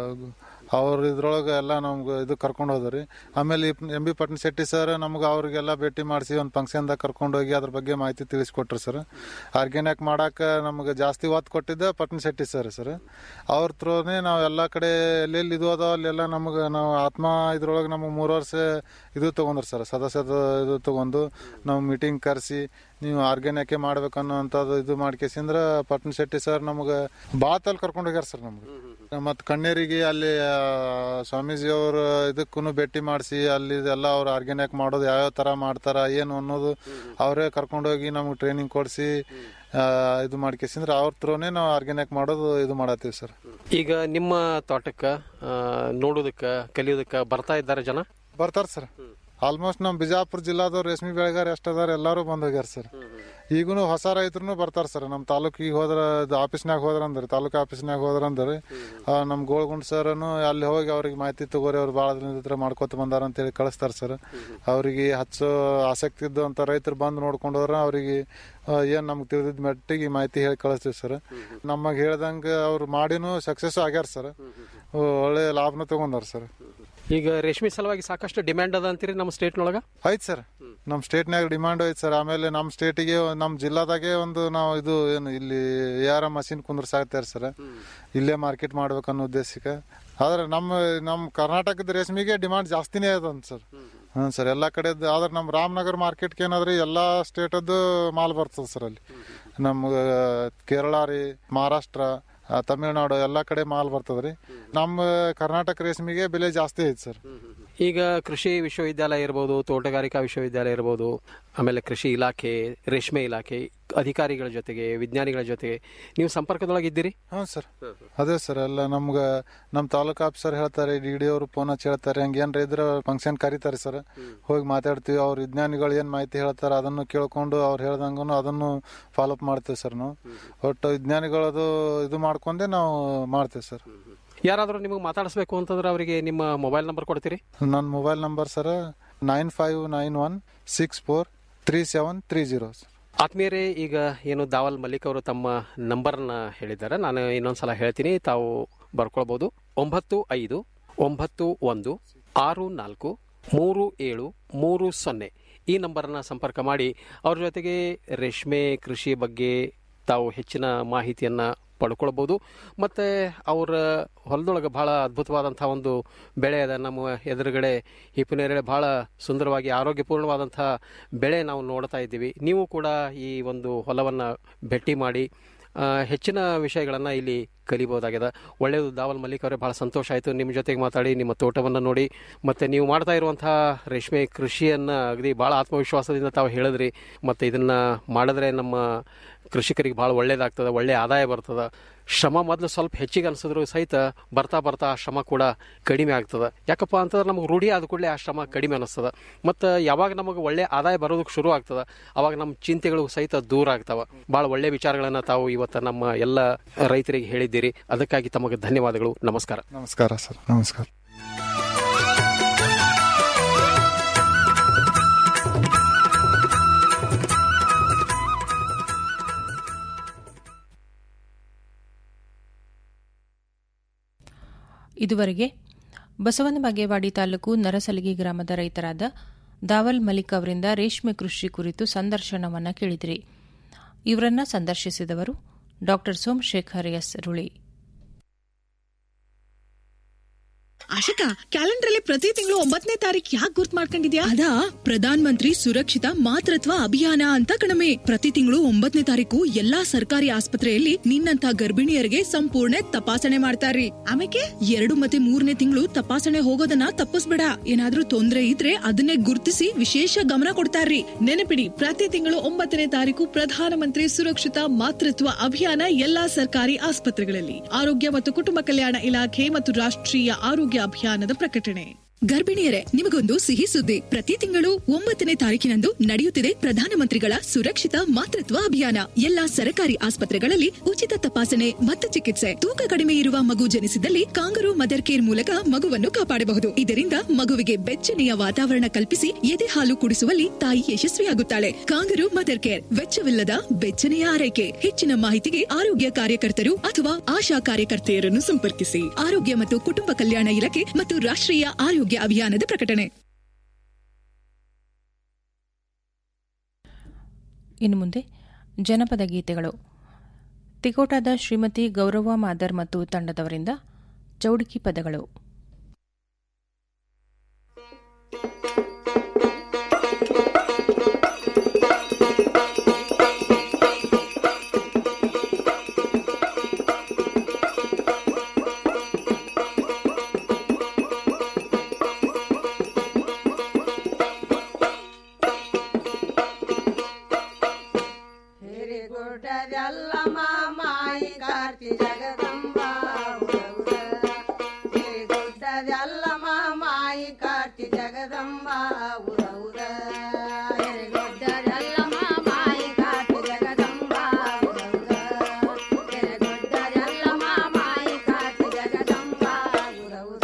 ಅವ್ರ ಇದ್ರೊಳಗೆ ಎಲ್ಲ ನಮ್ಗೆ ಇದು ಕರ್ಕೊಂಡು ಹೋದ್ರಿ ಆಮೇಲೆ M B Patna Shetty sir ನಮ್ಗೆ ಅವ್ರಿಗೆಲ್ಲ ಭೇಟಿ ಮಾಡಿಸಿ ಒಂದು ಫಂಕ್ಷನ್ದಾಗ ಕರ್ಕೊಂಡು ಹೋಗಿ ಅದ್ರ ಬಗ್ಗೆ ಮಾಹಿತಿ ತಿಳಿಸ್ಕೊಟ್ರು ಸರ್ ಆರ್ಗ್ಯಾನಿಕ್ ಮಾಡಕ್ಕೆ ನಮ್ಗೆ ಜಾಸ್ತಿ ಒತ್ತು ಕೊಟ್ಟಿದ್ದ ಪಟ್ನ ಶೆಟ್ಟಿ ಸರ್ ಸರ್ ಅವ್ರ ಥ್ರೂನೇ ನಾವು ಎಲ್ಲ ಕಡೆ ಎಲ್ಲೆಲ್ಲಿ ಇದು ಅದಾವ ಅಲ್ಲೆಲ್ಲ ನಮ್ಗೆ ನಾವು ಆತ್ಮ ಇದ್ರೊಳಗೆ ನಮಗೆ ಮೂರು ವರ್ಷ ಇದು ತೊಗೊಂಡ್ರು ಸರ್ ಸದಸ್ಯದ ಇದು ತೊಗೊಂಡು ನಾವು ಮೀಟಿಂಗ್ ಕರೆಸಿ ನೀವು ಆರ್ಗ್ಯಾನಿಕ್ ಮಾಡ್ಬೇಕನ್ನೋಂಥದ್ದು ಇದು ಮಾಡ್ಕೇಸಿಂದ್ರ ಪಟ್ನ ಶೆಟ್ಟಿ ಸರ್ ನಮ್ಗೆ ಬಾತಲ್ಲಿ ಕರ್ಕೊಂಡು ಹೋಗ್ಯಾರ ಸರ್ ನಮ್ಗೆ ಮತ್ತು ಕಣ್ಣೇರಿಗೆ ಅಲ್ಲಿ ಆ, ಸ್ವಾಮೀಜಿ ಅವ್ರ ಇದಕ್ಕೂ ಭೇಟಿ ಮಾಡಿಸಿ ಅಲ್ಲಿ ಎಲ್ಲ ಅವ್ರು ಆರ್ಗ್ಯಾನಿಕ್ ಮಾಡೋದು ಯಾವ್ಯಾವ ಥರ ಮಾಡ್ತಾರ ಏನು ಅನ್ನೋದು ಅವರೇ ಕರ್ಕೊಂಡೋಗಿ ನಮ್ಗೆ ಟ್ರೈನಿಂಗ್ ಕೊಡಿಸಿ ಇದು ಮಾಡ್ಕೇಸಿಂದ್ರೆ ಅವ್ರ ಥ್ರೂನೇ ನಾವು ಆರ್ಗ್ಯಾನಿಕ್ ಮಾಡೋದು ಇದು ಮಾಡತ್ತೀವಿ ಸರ್ ಈಗ ನಿಮ್ಮ ತೋಟಕ್ಕೆ ನೋಡೋದಕ್ಕೆ ಕಲಿಯೋದಕ್ಕೆ ಬರ್ತಾ ಇದ್ದಾರೆ ಜನ ಬರ್ತಾರ ಸರ್ ಆಲ್ಮೋಸ್ಟ್ ನಮ್ಮ ಬಿಜಾಪುರ ಜಿಲ್ಲಾದವ್ರು ರೇಷ್ಮೆ ಬೆಳೆಗಾರ ಎಷ್ಟದಾರ ಎಲ್ಲರೂ ಬಂದ್ ಹೋಗ್ಯಾರ ಸರ್ ಈಗೂ ಹೊಸ ರೈತರು ಬರ್ತಾರ ಸರ್ ನಮ್ಮ ತಾಲೂಕಿಗೆ ಹೋದ್ರ ಆಫೀಸ್ನಾಗ ಹೋದ್ರ ಅಂದ್ರೆ ತಾಲೂಕು ಆಫೀಸ್ನಾಗ ಹೋದ್ರ ಅಂದ್ರೆ ನಮ್ಮ ಗೋಳ್ಗುಂಡ್ ಸರ್ನು ಅಲ್ಲಿ ಹೋಗಿ ಅವ್ರಿಗೆ ಮಾಹಿತಿ ತಗೋರಿ ಅವ್ರು ಭಾಳ ದಿನದ ಹತ್ರ ಮಾಡ್ಕೊತ ಬಂದಾರ ಅಂತೇಳಿ ಕಳಿಸ್ತಾರ ಸರ್ ಅವ್ರಿಗೆ ಹಚ್ಚೋ ಆಸಕ್ತಿ ಇದ್ದಂಥ ರೈತರು ಬಂದು ನೋಡ್ಕೊಂಡು ಹೋದ್ರ ಅವ್ರಿಗೆ ಏನು ನಮ್ಗೆ ತಿಳಿದಿದ್ದ ಮಟ್ಟಿಗೆ ಮಾಹಿತಿ ಹೇಳಿ ಕಳಿಸ್ತೀವಿ ಸರ್ ನಮಗೆ ಹೇಳ್ದಂಗೆ ಅವ್ರು ಮಾಡಿನೂ ಸಕ್ಸಸ್ ಆಗ್ಯಾರ ಸರ್ ಒಳ್ಳೆ ಲಾಭನೂ ತಗೊಂಡಾರ ಸರ್ ಈಗ ರೇಷ್ಮೆ ಸಲುವಾಗಿ ಸಾಕಷ್ಟು ಡಿಮ್ಯಾಂಡ್ ಅದ ಅಂತೀರಿ ನಮ್ಮ ಸ್ಟೇಟ್ನೊಳಗ ಐತ್ ಸರ್ ನಮ್ಮ ಸ್ಟೇಟ್ನಾಗ ಡಿಮಾಂಡ್ ಐತ್ ಸರ್ ಆಮೇಲೆ ನಮ್ಮ ಸ್ಟೇಟಿಗೆ ನಮ್ಮ ಜಿಲ್ಲಾದಾಗೆ ಒಂದು ನಾವು ಇದು ಏನು ಇಲ್ಲಿ ಯಾರ ಮಷಿನ್ ಕುಂದ್ರಸಾಗ್ತಾರೆ ಸರ್ ಇಲ್ಲೇ ಮಾರ್ಕೆಟ್ ಮಾಡ್ಬೇಕನ್ನೋ ಉದ್ದೇಶಕ್ಕೆ ಆದ್ರೆ ನಮ್ಮ ನಮ್ಮ ಕರ್ನಾಟಕದ ರೇಷ್ಮೆಗೆ ಡಿಮಾಂಡ್ ಜಾಸ್ತಿನೇ ಅದಂತ ಸರ್ ಹ್ಞೂ ಸರ್ ಎಲ್ಲ ಕಡೆ ಆದ್ರೆ ನಮ್ಮ ರಾಮನಗರ ಮಾರ್ಕೆಟ್ಗೆ ಏನಾದ್ರೆ ಎಲ್ಲ ಸ್ಟೇಟದ್ದು ಮಾಲ್ ಬರ್ತದೆ ಸರ್ ಅಲ್ಲಿ ನಮ್ಮ ಕೇರಳ ರೀ ಮಹಾರಾಷ್ಟ್ರ ಆ, ತಮಿಳ್ನಾಡು ಎಲ್ಲ ಕಡೆ ಮಾಲ್ ಬರ್ತದ್ರಿ ನಮ್ಮ ಕರ್ನಾಟಕ ರೇಷ್ಮೆಗೆ ಬೆಲೆ ಜಾಸ್ತಿ ಐತೆ ಸರ್ ಈಗ ಕೃಷಿ ವಿಶ್ವವಿದ್ಯಾಲಯ ಇರ್ಬೋದು ತೋಟಗಾರಿಕಾ ವಿಶ್ವವಿದ್ಯಾಲಯ ಇರ್ಬೋದು ಆಮೇಲೆ ಕೃಷಿ ಇಲಾಖೆ ರೇಷ್ಮೆ ಇಲಾಖೆ ಅಧಿಕಾರಿಗಳ ಜೊತೆಗೆ ವಿಜ್ಞಾನಿಗಳ ಜೊತೆಗೆ ನೀವು ಸಂಪರ್ಕದೊಳಗಿದ್ದೀರಿ ಹ್ಞೂ ಸರ್ ಅದೇ ಸರ್ ಎಲ್ಲ ನಮ್ಗೆ ನಮ್ಮ ತಾಲೂಕು ಆಫೀಸರ್ ಹೇಳ್ತಾರೆ ಡಿ ಡಿ ಅವರು ಫೋನ್ ಹಚ್ಚಿ ಹೇಳ್ತಾರೆ ಹಂಗೆ ಏನ್ರ ಇದ್ರೆ ಫಂಕ್ಷನ್ ಕರೀತಾರೆ ಸರ್ ಹೋಗಿ ಮಾತಾಡ್ತೀವಿ ಅವ್ರ ವಿಜ್ಞಾನಿಗಳು ಏನು ಮಾಹಿತಿ ಹೇಳ್ತಾರೆ ಅದನ್ನು ಕೇಳ್ಕೊಂಡು ಅವ್ರು ಹೇಳ್ದಂಗೂ ಅದನ್ನು ಫಾಲೋಅಪ್ ಮಾಡ್ತೀವಿ ಸರ್ ನಾವು ಒಟ್ಟು ವಿಜ್ಞಾನಿಗಳದು ಇದು ಮಾಡ್ಕೊಂಡೆ ನಾವು ಮಾಡ್ತೀವಿ ಸರ್ ಯಾರಾದರೂ ನಿಮಗೆ ಮಾತಾಡಿಸ್ಬೇಕು ಅಂತಂದ್ರೆ ಅವರಿಗೆ ನಿಮ್ಮ ಮೊಬೈಲ್ ನಂಬರ್ ಕೊಡ್ತೀರಿ ನನ್ನ mobile number sir nine five nine one six four three seven three zero ಆತ್ಮೀಯರೇ ಈಗ ಏನು ದಾವಲ್ ಮಲ್ಲಿಕ್ ಅವರು ತಮ್ಮ ನಂಬರ್ನ ಹೇಳಿದ್ದಾರೆ ನಾನು ಇನ್ನೊಂದ್ಸಲ ಹೇಳ್ತೀನಿ ತಾವು ಬರ್ಕೊಳ್ಬೋದು ಒಂಬತ್ತು ಐದು ಒಂಬತ್ತು ಒಂದು ಆರು ನಾಲ್ಕು ಮೂರು ಏಳು ಮೂರು ಸೊನ್ನೆ ಈ ನಂಬರ್ನ ಸಂಪರ್ಕ ಮಾಡಿ ಅವ್ರ ಜೊತೆಗೆ ರೇಷ್ಮೆ ಕೃಷಿ ಬಗ್ಗೆ ತಾವು ಹೆಚ್ಚಿನ ಮಾಹಿತಿಯನ್ನ ಪಡ್ಕೊಳ್ಬೋದು ಮತ್ತು ಅವರ ಹೊಲದೊಳಗೆ ಭಾಳ ಅದ್ಭುತವಾದಂಥ ಒಂದು ಬೆಳೆ ಅದ ನಮ್ಮ ಎದುರುಗಡೆ ಹಿಪ್ಪನೇರಳೆ ಭಾಳ ಸುಂದರವಾಗಿ ಆರೋಗ್ಯಪೂರ್ಣವಾದಂಥ ಬೆಳೆ ನಾವು ನೋಡ್ತಾ ಇದ್ದೀವಿ ನೀವು ಕೂಡ ಈ ಒಂದು ಹೊಲವನ್ನು ಭೇಟಿ ಮಾಡಿ ಆ, ಹೆಚ್ಚಿನ ವಿಷಯಗಳನ್ನು ಇಲ್ಲಿ ಕಲಿಬಹುದಾಗಿದೆ ಒಳ್ಳೆಯದು ದಾವಲ್ ಮಲ್ಲಿಕ್ ಅವರೇ ಭಾಳ ಸಂತೋಷ ಆಯಿತು ನಿಮ್ಮ ಜೊತೆಗೆ ಮಾತಾಡಿ ನಿಮ್ಮ ತೋಟವನ್ನು ನೋಡಿ ಮತ್ತು ನೀವು ಮಾಡ್ತಾ ಇರುವಂತಹ ರೇಷ್ಮೆ ಕೃಷಿಯನ್ನು ಅಗದಿ ಭಾಳ ಆತ್ಮವಿಶ್ವಾಸದಿಂದ ತಾವು ಹೇಳಿದ್ರಿ ಮತ್ತು ಇದನ್ನು ಮಾಡಿದ್ರೆ ನಮ್ಮ ಕೃಷಿಕರಿಗೆ ಭಾಳ ಒಳ್ಳೇದಾಗ್ತದೆ ಒಳ್ಳೆಯ ಆದಾಯ ಬರ್ತದೆ ಶ್ರಮ ಮೊದಲು ಸ್ವಲ್ಪ ಹೆಚ್ಚಿಗೆ ಅನಿಸಿದ್ರು ಸಹಿತ ಬರ್ತಾ ಬರ್ತಾ ಆ ಶ್ರಮ ಕೂಡ ಕಡಿಮೆ ಆಗ್ತದೆ ಯಾಕಪ್ಪ ಅಂತಂದ್ರೆ ನಮಗೆ ರೂಢಿ ಆದ ಕೂಡಲೇ ಆ ಶ್ರಮ ಕಡಿಮೆ ಅನಿಸ್ತದೆ ಮತ್ತು ಯಾವಾಗ ನಮಗೆ ಒಳ್ಳೆ ಆದಾಯ ಬರೋದಕ್ಕೆ ಶುರು ಆಗ್ತದೆ ಅವಾಗ ನಮ್ಮ ಚಿಂತೆಗಳು ಸಹಿತ ದೂರ ಆಗ್ತಾವೆ ಭಾಳ ಒಳ್ಳೆ ವಿಚಾರಗಳನ್ನು ತಾವು ಇವತ್ತು ನಮ್ಮ ಎಲ್ಲ ರೈತರಿಗೆ ಹೇಳಿದ್ದೀರಿ ಅದಕ್ಕಾಗಿ ತಮಗೆ ಧನ್ಯವಾದಗಳು ನಮಸ್ಕಾರ ನಮಸ್ಕಾರ ಸರ್ ನಮಸ್ಕಾರ ಇದುವರೆಗೆ ಬಸವನ ಬಾಗೇವಾಡಿ ತಾಲೂಕು ನರಸಲಗಿ ಗ್ರಾಮದ ರೈತರಾದ ದಾವಲ್ ಮಲಿಕ್ ಅವರಿಂದ ರೇಷ್ಮೆ ಕೃಷಿ ಕುರಿತು ಸಂದರ್ಶನವನ್ನು ಕೇಳಿದಿರಿ ಇವರನ್ನ ಸಂದರ್ಶಿಸಿದವರು ಡಾ ಸೋಮಶೇಖರ್ ಎಸ್ ರುಳಿ ಆಶಿಕಾ ಕ್ಯಾಲೆಂಡರ್ ಅಲ್ಲಿ ಪ್ರತಿ ತಿಂಗಳು ಒಂಬತ್ತನೇ ತಾರೀಕು ಯಾಕೆ ಗುರ್ತ್ ಮಾಡ್ಕೊಂಡಿದ್ಯಾ ಅದಾ ಪ್ರಧಾನ ಮಂತ್ರಿ ಸುರಕ್ಷಿತ ಮಾತೃತ್ವ ಅಭಿಯಾನ ಅಂತ ಕಣಮೆ ಪ್ರತಿ ತಿಂಗಳು ಒಂಬತ್ತನೇ ತಾರೀಕು ಎಲ್ಲಾ ಸರ್ಕಾರಿ ಆಸ್ಪತ್ರೆಯಲ್ಲಿ ನಿನ್ನಂತ ಗರ್ಭಿಣಿಯರಿಗೆ ಸಂಪೂರ್ಣ ತಪಾಸಣೆ ಮಾಡ್ತಾರ್ರಿ ಆಮೇಲೆ ಎರಡು ಮತ್ತೆ ಮೂರನೇ ತಿಂಗಳು ತಪಾಸಣೆ ಹೋಗೋದನ್ನ ತಪ್ಪಿಸ್ಬೇಡ ಏನಾದ್ರೂ ತೊಂದ್ರೆ ಇದ್ರೆ ಅದನ್ನೇ ಗುರುತಿಸಿ ವಿಶೇಷ ಗಮನ ಕೊಡ್ತಾರ್ರಿ ನೆನಪಿಡಿ ಪ್ರತಿ ತಿಂಗಳು ಒಂಬತ್ತನೇ ತಾರೀಕು ಪ್ರಧಾನಮಂತ್ರಿ ಸುರಕ್ಷಿತ ಮಾತೃತ್ವ ಅಭಿಯಾನ ಎಲ್ಲಾ ಸರ್ಕಾರಿ ಆಸ್ಪತ್ರೆಗಳಲ್ಲಿ ಆರೋಗ್ಯ ಮತ್ತು ಕುಟುಂಬ ಕಲ್ಯಾಣ ಇಲಾಖೆ ಮತ್ತು ರಾಷ್ಟ್ರೀಯ ಆರೋಗ್ಯ ಅಭಿಯಾನದ ಪ್ರಕಟಣೆ ಗರ್ಭಿಣಿಯರೇ ನಿಮಗೊಂದು ಸಿಹಿ ಸುದ್ದಿ ಪ್ರತಿ ತಿಂಗಳು ಒಂಬತ್ತನೇ ತಾರೀಕಿನಂದು ನಡೆಯುತ್ತಿದೆ ಪ್ರಧಾನಮಂತ್ರಿಗಳ ಸುರಕ್ಷಿತ ಮಾತೃತ್ವ ಅಭಿಯಾನ ಎಲ್ಲಾ ಸರ್ಕಾರಿ ಆಸ್ಪತ್ರೆಗಳಲ್ಲಿ ಉಚಿತ ತಪಾಸಣೆ ಮತ್ತು ಚಿಕಿತ್ಸೆ ತೂಕ ಕಡಿಮೆ ಇರುವ ಮಗು ಜನಿಸಿದಲ್ಲಿ ಕಾಂಗರು ಮದರ್ ಕೇರ್ ಮೂಲಕ ಮಗುವನ್ನು ಕಾಪಾಡಬಹುದು ಇದರಿಂದ ಮಗುವಿಗೆ ಬೆಚ್ಚನೆಯ ವಾತಾವರಣ ಕಲ್ಪಿಸಿ ಎದೆ ಹಾಲು ಕುಡಿಸುವಲ್ಲಿ ತಾಯಿ ಯಶಸ್ವಿಯಾಗುತ್ತಾಳೆ ಕಾಂಗರು ಮದರ್ ಕೇರ್ ವೆಚ್ಚವಿಲ್ಲದ ಬೆಚ್ಚನೆಯ ಆರೈಕೆ ಹೆಚ್ಚಿನ ಮಾಹಿತಿಗೆ ಆರೋಗ್ಯ ಕಾರ್ಯಕರ್ತರು ಅಥವಾ ಆಶಾ ಕಾರ್ಯಕರ್ತೆಯರನ್ನು ಸಂಪರ್ಕಿಸಿ ಆರೋಗ್ಯ ಮತ್ತು ಕುಟುಂಬ ಕಲ್ಯಾಣ ಇಲಾಖೆ ಮತ್ತು ರಾಷ್ಟ್ರೀಯ ಆರೋಗ್ಯ ಅಭಿಯಾನದ ಪ್ರಕಟಣೆ ಇನ್ನು ಮುಂದೆ ಜನಪದ ಗೀತೆಗಳು ತಿಕೋಟಾದ ಶ್ರೀಮತಿ ಗೌರವ ಮಾದರ್ ಮತ್ತು ತಂಡದವರಿಂದ ಚೌಡಿಕಿ ಪದಗಳು ಹಿರಿಗುಡ್ಡದೆಲ್ಲ ಮಾಮಾಯಿ ಕಾರ್ತಿ ಜಗದಂಬ ಹಿರಿಗುಡ್ಡದೆಲ್ಲ ಮಾಮಾಯಿ ಕಾರ್ತಿ ಜಗದಂಬ ಉರ ಉರ ಹಿರಿಗುಡ್ಡದೆಲ್ಲ ಮಾಮಾಯಿ ಕಾರ್ತಿ ಜಗದಂಬ ಉರ ಉರ ಹಿರಿಗುಡ್ಡದೆಲ್ಲ ಮಾಮಾಯಿ ಕಾರ್ತಿ ಜಗದಂಬ ಉರ ಉರ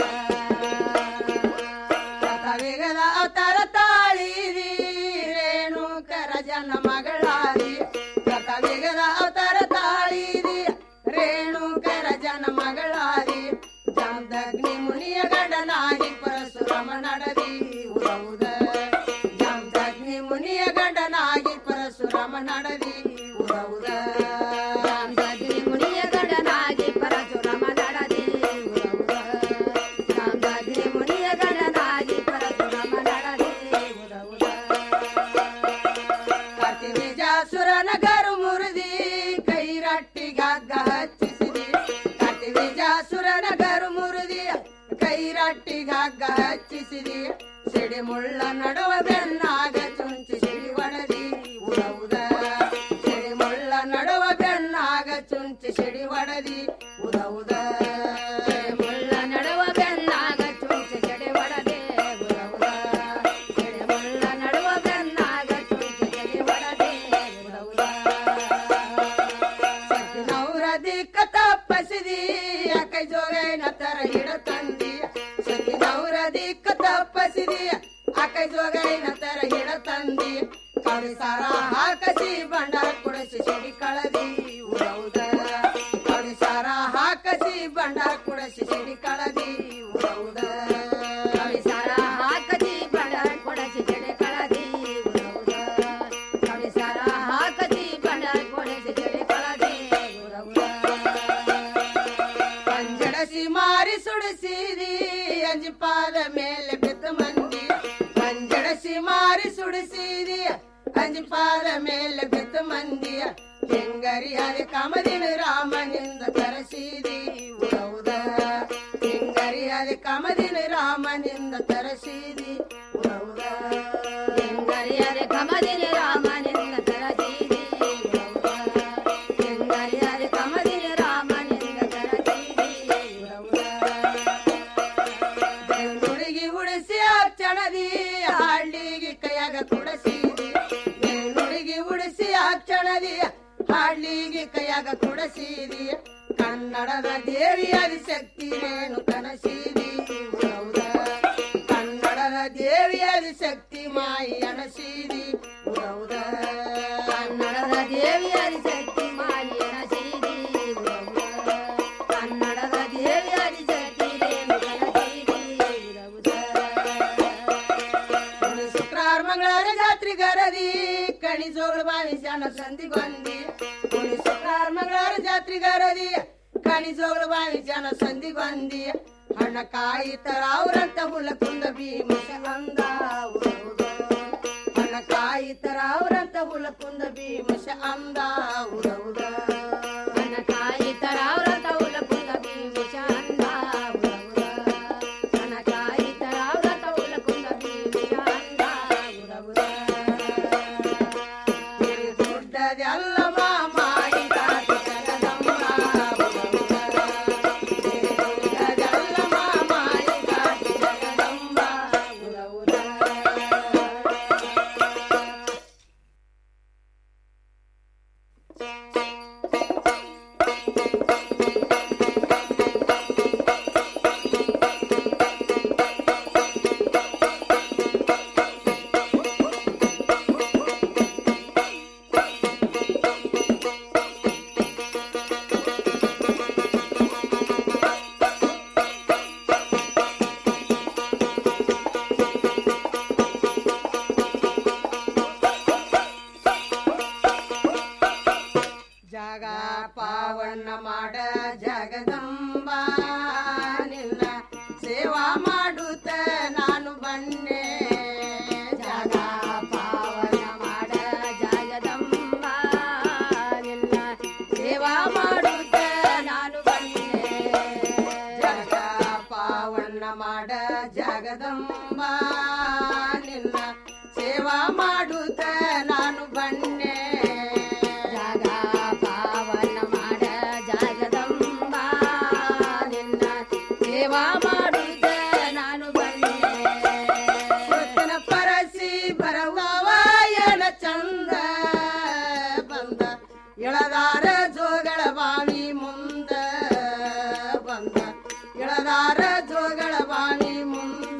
ಕಥವಿಗದ ಅವತಾರ ತಾಳಿದಿ ರೇಣುಕರ ಜನ ಮಗಳಾದಿ ಕಥವಿಗದ ಅವತಾರ ತಾಳಿದಿ ರೇಣುಕರ ಜನ ಮಗಳಾದಿ ಜಾಮದಗ್ನಿ ಮುನಿಯ ಗಂಡನಾಗಿ ಪರಶುರಾಮ ನಡದಿ ಉರವುದ ಜಾಮದಗ್ನಿ ಮುನಿಯ ಗಂಡನಾಗಿ ಪರಶುರಾಮ ನಡದಿ ಉರವುದ ಜಾಮದಗ್ನಿ ಮುನಿಯ ಗಂಡನಾಗಿ ಪರಶುರಾಮ ನಡದಿ ಉರವುದ ಜಾಮದಗ್ನಿ ಮುನಿಯ ಗಂಡನಾಗಿ ಪರಶುರಾಮ ನಡದಿ ಉರವುದ ಕತಿ ವಿಜಾಸುರನ ಗರು ಮುರಿದಿ ಕೈರಟ್ಟಿಗಾಗ ಹಚ್ಚಿಸಿದಿ ಕತಿ ವಿಜಾಸುರನ ಗರು ಮುರಿದಿ ಕೈರಟ್ಟಿಗಾಗ ಹಚ್ಚಿಸಿದಿ ಸಿಡಿ ಮುಳ್ಳ ನಡುವ ಬೆನ್ನಾಗ ಚುಂಚಿ ಸಿಡಿ ಒಡದಿ ಉರವುದ ಸಿಡಿ ಮುಳ್ಳ ನಡುವ ಬೆನ್ನಾಗ ಚುಂಚಿ ಸಿಡಿ ಒಡದಿ ಉರವುದ ಮುಳ್ಳ ನಡುವ ಬೆನ್ನಾಗ ಚುಂಚಿ ಸಿಡಿ ಒಡದೆ ಉರವುದ ಸಿಡಿ ಮುಳ್ಳ ನಡುವ ಬೆನ್ನಾಗ ಚುಂಚಿ ಸಿಡಿ ಒಡದೆ ಉರವುದ ಸತ್ತಿನವರ ದಿಕ್ಕ ತಪ್ಪಸಿದಿ ಕೈ ಜೋಗೈನ ತರ ಹಿಡ ತಂದಿ ಸತ್ತಿನವರ ದಿಕ್ಕ ತಪ್ಪಸಿದಿ ಅಕೈ ಜೋಗೈನ ತರ ಹಿಡ ತಂದಿ ಕಡಿ ಸಾರ ಹಾಕಸಿ ಬಂಡಾರ ಕುಡಿಸಿ ಸಿಡಿ ಕಳದಿ ಉರವುದ ಕಡಿ ಸಾರ ಹಾಕಸಿ ಬಂಡಾರ ಕುಡಿಸಿ ಸಿಡಿ ಕಳದಿ ಉರವುದ ಕಡಿ ಸಾರ ಹಾಕಸಿ ಬಂಡಾರ ಕುಡಿಸಿ ಸಿಡಿ ಕಳದಿ ಉರವುದ ಕಡಿ ಸಾರ ಹಾಕಸಿ ಬಂಡಾರ ಕುಡಿಸಿ ಸಿಡಿ ಕಳದಿ ಉರವುದ ಪಂಜಡಸಿ ಮಾರಿ ಸುಡಿಸಿದಿ ಅಂಜಿಪಾದ ಮೇಲೆ ಬಿದ್ದ ಮಂದಿ ಪಂಜಡಸಿ ಮಾರಿ ಸುಡಿಸಿದಿ ಅಂಜಿಪಾದ ಮೇಲೆ ಬಿದ್ದ ಮಂದಿ ಹೆಂಗರಿ ಅದ ಕಮದಿನ ರಾಮನಿಂದ ತರಸಿದಿ ಉರವುದ ಹೆಂಗರಿ ಅದ ಕಮದಿನ ರಾಮನಿಂದ ತರಸಿದಿ ಉರವುದ ಹೆಂಗರಿ ಅದ ಕಮದಿನ ರಾಮನಿಂದ ತರಸಿದಿ ಉರವುದ ಹೆಂಗರಿ ಅದ ಕಮದಿನ ರಾಮನಿಂದ ತರಸಿದಿ ಬೆಳ್ಳುಡಿಗೆ ಉಡಿಸಿ ಅಕ್ಷಣದಿ ಹಳ್ಳಿಗೆ ಕೈಯಾಗ ಕುಡಸಿದಿ ಬೆಳ್ಳುಡಿಗೆ ಉಡಿಸಿ ಅಕ್ಷಣದಿ ಹಳ್ಳಿಗೆ ಕೈಯಾಗ ಕುಡಸಿದಿ ಕನ್ನಡದ ದೇವಿ ಆದಿಶಕ್ತಿ ರೇಣು ಕನಸಿದಿ ಉರವುದ ಕನ್ನಡದ ದೇವಿ ಆದಿಶಕ್ತಿ ಮಾಯಿ ಅನಸಿದಿ ಉರವುದ ಕನ್ನಡದ ದೇವಿ ಆದಿಶಕ್ತಿ ಮಾಯಿ ಅನಸಿದಿ ಉರವುದ ಕನ್ನಡದ ದೇವಿ ಆದಿಶಕ್ತಿ ರೇಣು ಕನಸಿದಿ ಉರವುದ ಶುಕ್ರವಾರ ಮಂಗಳವಾರ ಜಾತ್ರೆ ಗರದಿ ಕಣಿ ಜೋಗಳ ಬಾವಿ ಶಾನ ಸಂದಿ ಬಂದಿ ಶುಕ್ರವಾರ ಮಂಗಳವಾರ ಜಾತ್ರೆ ಗರದಿ ಗಣಿ ಜೋಗಳ ಬಾವಿ ಜನ ಸಂದಿಗೊಂದಿ ಹಣ ಕಾಯಿ ತರ ಅವ್ರಂತ ಹುಲ ಕುಂದ ಭೀಮಶ ಅಂದ ಉರವುದು ಹಣ ಕಾಯಿ ತರ ಅವ್ರಂತ ಹುಲ ಕುಂದ ಭೀಮಶ ಅಂದ ಉರವುದ ಹಣ ಕಾಯಿ ತರ ಅವ್ರಂತ ಹುಲ ಕುಂದ ಭೀಮಶ ಅಂದ ಉರವುದ ಹಣ ಕಾಯಿ ತರ ಅವ್ರಂತ ಹುಲ ಕುಂದ ಭೀಮಶ ಅಂದ ಉರವುದ ದೊಡ್ಡದೆಲ್ಲ ಮಾಡಿ ಕಾಟಿ ಜಗದಮ್ಮ ಜಗ ಪಾವನ ಮಾಡ ಜಗದಂಬ ನಿನ್ನ ಸೇವಾ ಮಾಡುತ್ತ ನಾನು ಬನ್ನೆ ಜಗ ಪಾವನ ಮಾಡ ಜಗದಂಬ ನಿನ್ನ ಸೇವಾ ಮಾಡುತ್ತ ನಾನು ಬನ್ನೆ ಜಗ ಪಾವನ ಮಾಡ ಜಗದಂಬ ನಿನ್ನ ಸೇವಾ ಮಾಡುತ್ತ ನಾನು ಬನ್ನೆ ಜಗ ಪಾವನ ಮಾಡ ಜಗದಂಬ ನಿನ್ನ ಸೇವಾ ಮಾಡುತ್ತ ನಾನು ಬನ್ನೆ ಸುತ್ತನ ಪರಸಿ ಬರವಾಯನ ಚಂದ ಬಂದ ಎಳದಾರ ಜೋಗಳ ಬಾವಿ ಮುಂದ ಬಂದ ಎಳದಾರ ಜೋಗಳ ಬಾವಿ ಮುಂದ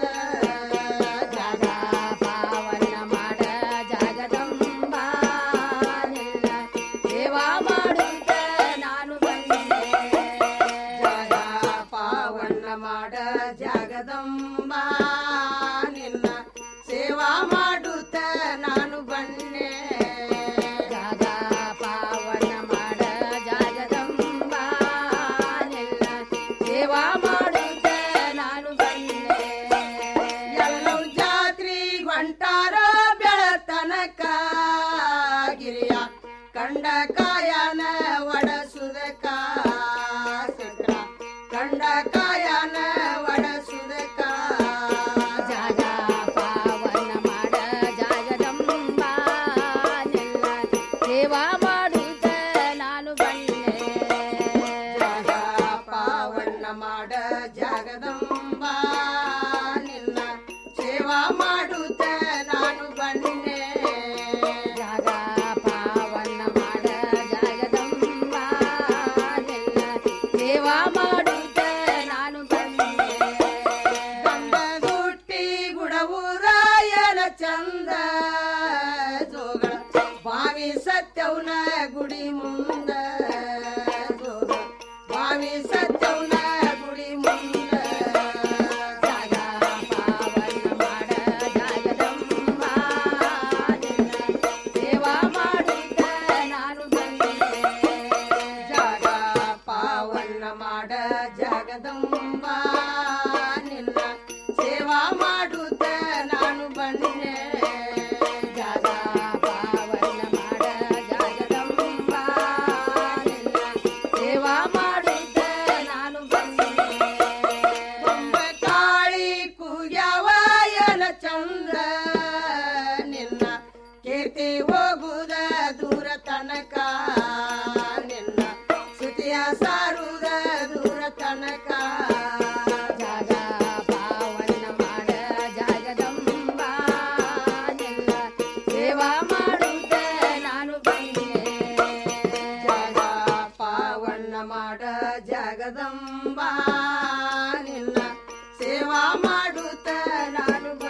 ಜಗ ಪಾವನ ಮಾಡ ಜಗದಂಬ ನಿನ್ನ ಸೇವಾ ಮಾಡುತ್ತ ನಾನು ಬಂದೆ ಜಗ ಪಾವನ ಮಾಡ ಜಗದಂಬ ನಿನ್ನ ಸೇವಾ ಮಾಡುತ್ತ ನಾನು ಬನ್ನೆ ಜಗ ಪಾವನ ಮಾಡ ಜಗದಂಬ ನಿನ್ನ ಸೇವಾ ಮಾಡುತ್ತ ನಾನು ಬನ್ನೆ ಎಲ್ಲವೂ ಜಾತ್ರಿ ಹೊಂಟಾರ ಬೆಳತನಕ ಗಿರಿಯ ಕಂಡ ಕಾಯನ ಒಡಸುದಕ ಸಿಕ್ಕ ಕಂಡ ಕಾಯನ ಒಡಸುದಕ ಜಗ ಪಾವನ ಮಾಡ ಜಗದಂಬ ನಿನ್ನ ಸೇವಾ ಮಾಡುತ್ತ ನಾನು ಬನ್ನೆ ಜಗ ಪಾವನ ಮಾಡ ಜಗದಂಬ ನಿನ್ನ ಸೇವಾ ಮಾಡುತ್ತ ನಾನು ಬನ್ನೆ ಜಗ ಪಾವನ ಮಾಡ ಜಗದಂಬ ನಿನ್ನ ಸೇವಾ ಮಾಡುತ್ತ ನಾನು ಬನ್ನೆ ಗಂಡ ಹುಟ್ಟಿ ಗುಡವುರಾಯನ ಚಂದ ಜೋಗಳ ಬಾವಿ ಸತ್ಯವನ ಗುಡಿ ಮುಂದ ಜೋಗ ಬಾವಿ ಸತ್ಯವನ ಗುಡಿ ಮುಂದ ಜಗ ಪಾವನ ಮಾಡ ಜಗದಂಬ ನಿನ್ನ ಸೇವಾ ಮಾಡುತ್ತ ನಾನು ಬಂದೆ ಜಗ ಪಾವನ ಮಾಡ ಜಗದಂಬ ನಿನ್ನ ಸೇವಾ ಮಾಡುತ್ತ ನಾನು ಬನ್ನೆ ಜಗ ಪಾವನ ಮಾಡ ಜಗದಂಬ ನಿನ್ನ ಸೇವಾ ಮಾಡುತ್ತ ನಾನು ಬನ್ನೆ ಗೊಂಬೆ ಕಾಳಿ ಕೂಗ್ಯಾವಯನ ಚಂದ ನಿನ್ನ ಕೀರ್ತಿ ಹೋಗುದ ದೂರ ತನಕ ನಿನ್ನ ಸ್ತುತಿಯ ಸಾರುದ ದೂರ ತನಕ ಜಗ ಪಾವನ ಮಾಡ ಜಗದಂಬ ನಿನ್ನ ಸೇವಾ ಮಾಡುತ್ತ ನಾನು ಬನ್ನೆ ಜಗ ಪಾವನ ಮಾಡ ಜಗದಂಬ ನಿನ್ನ ಸೇವಾ ಮಾಡುತ್ತ ನಾನು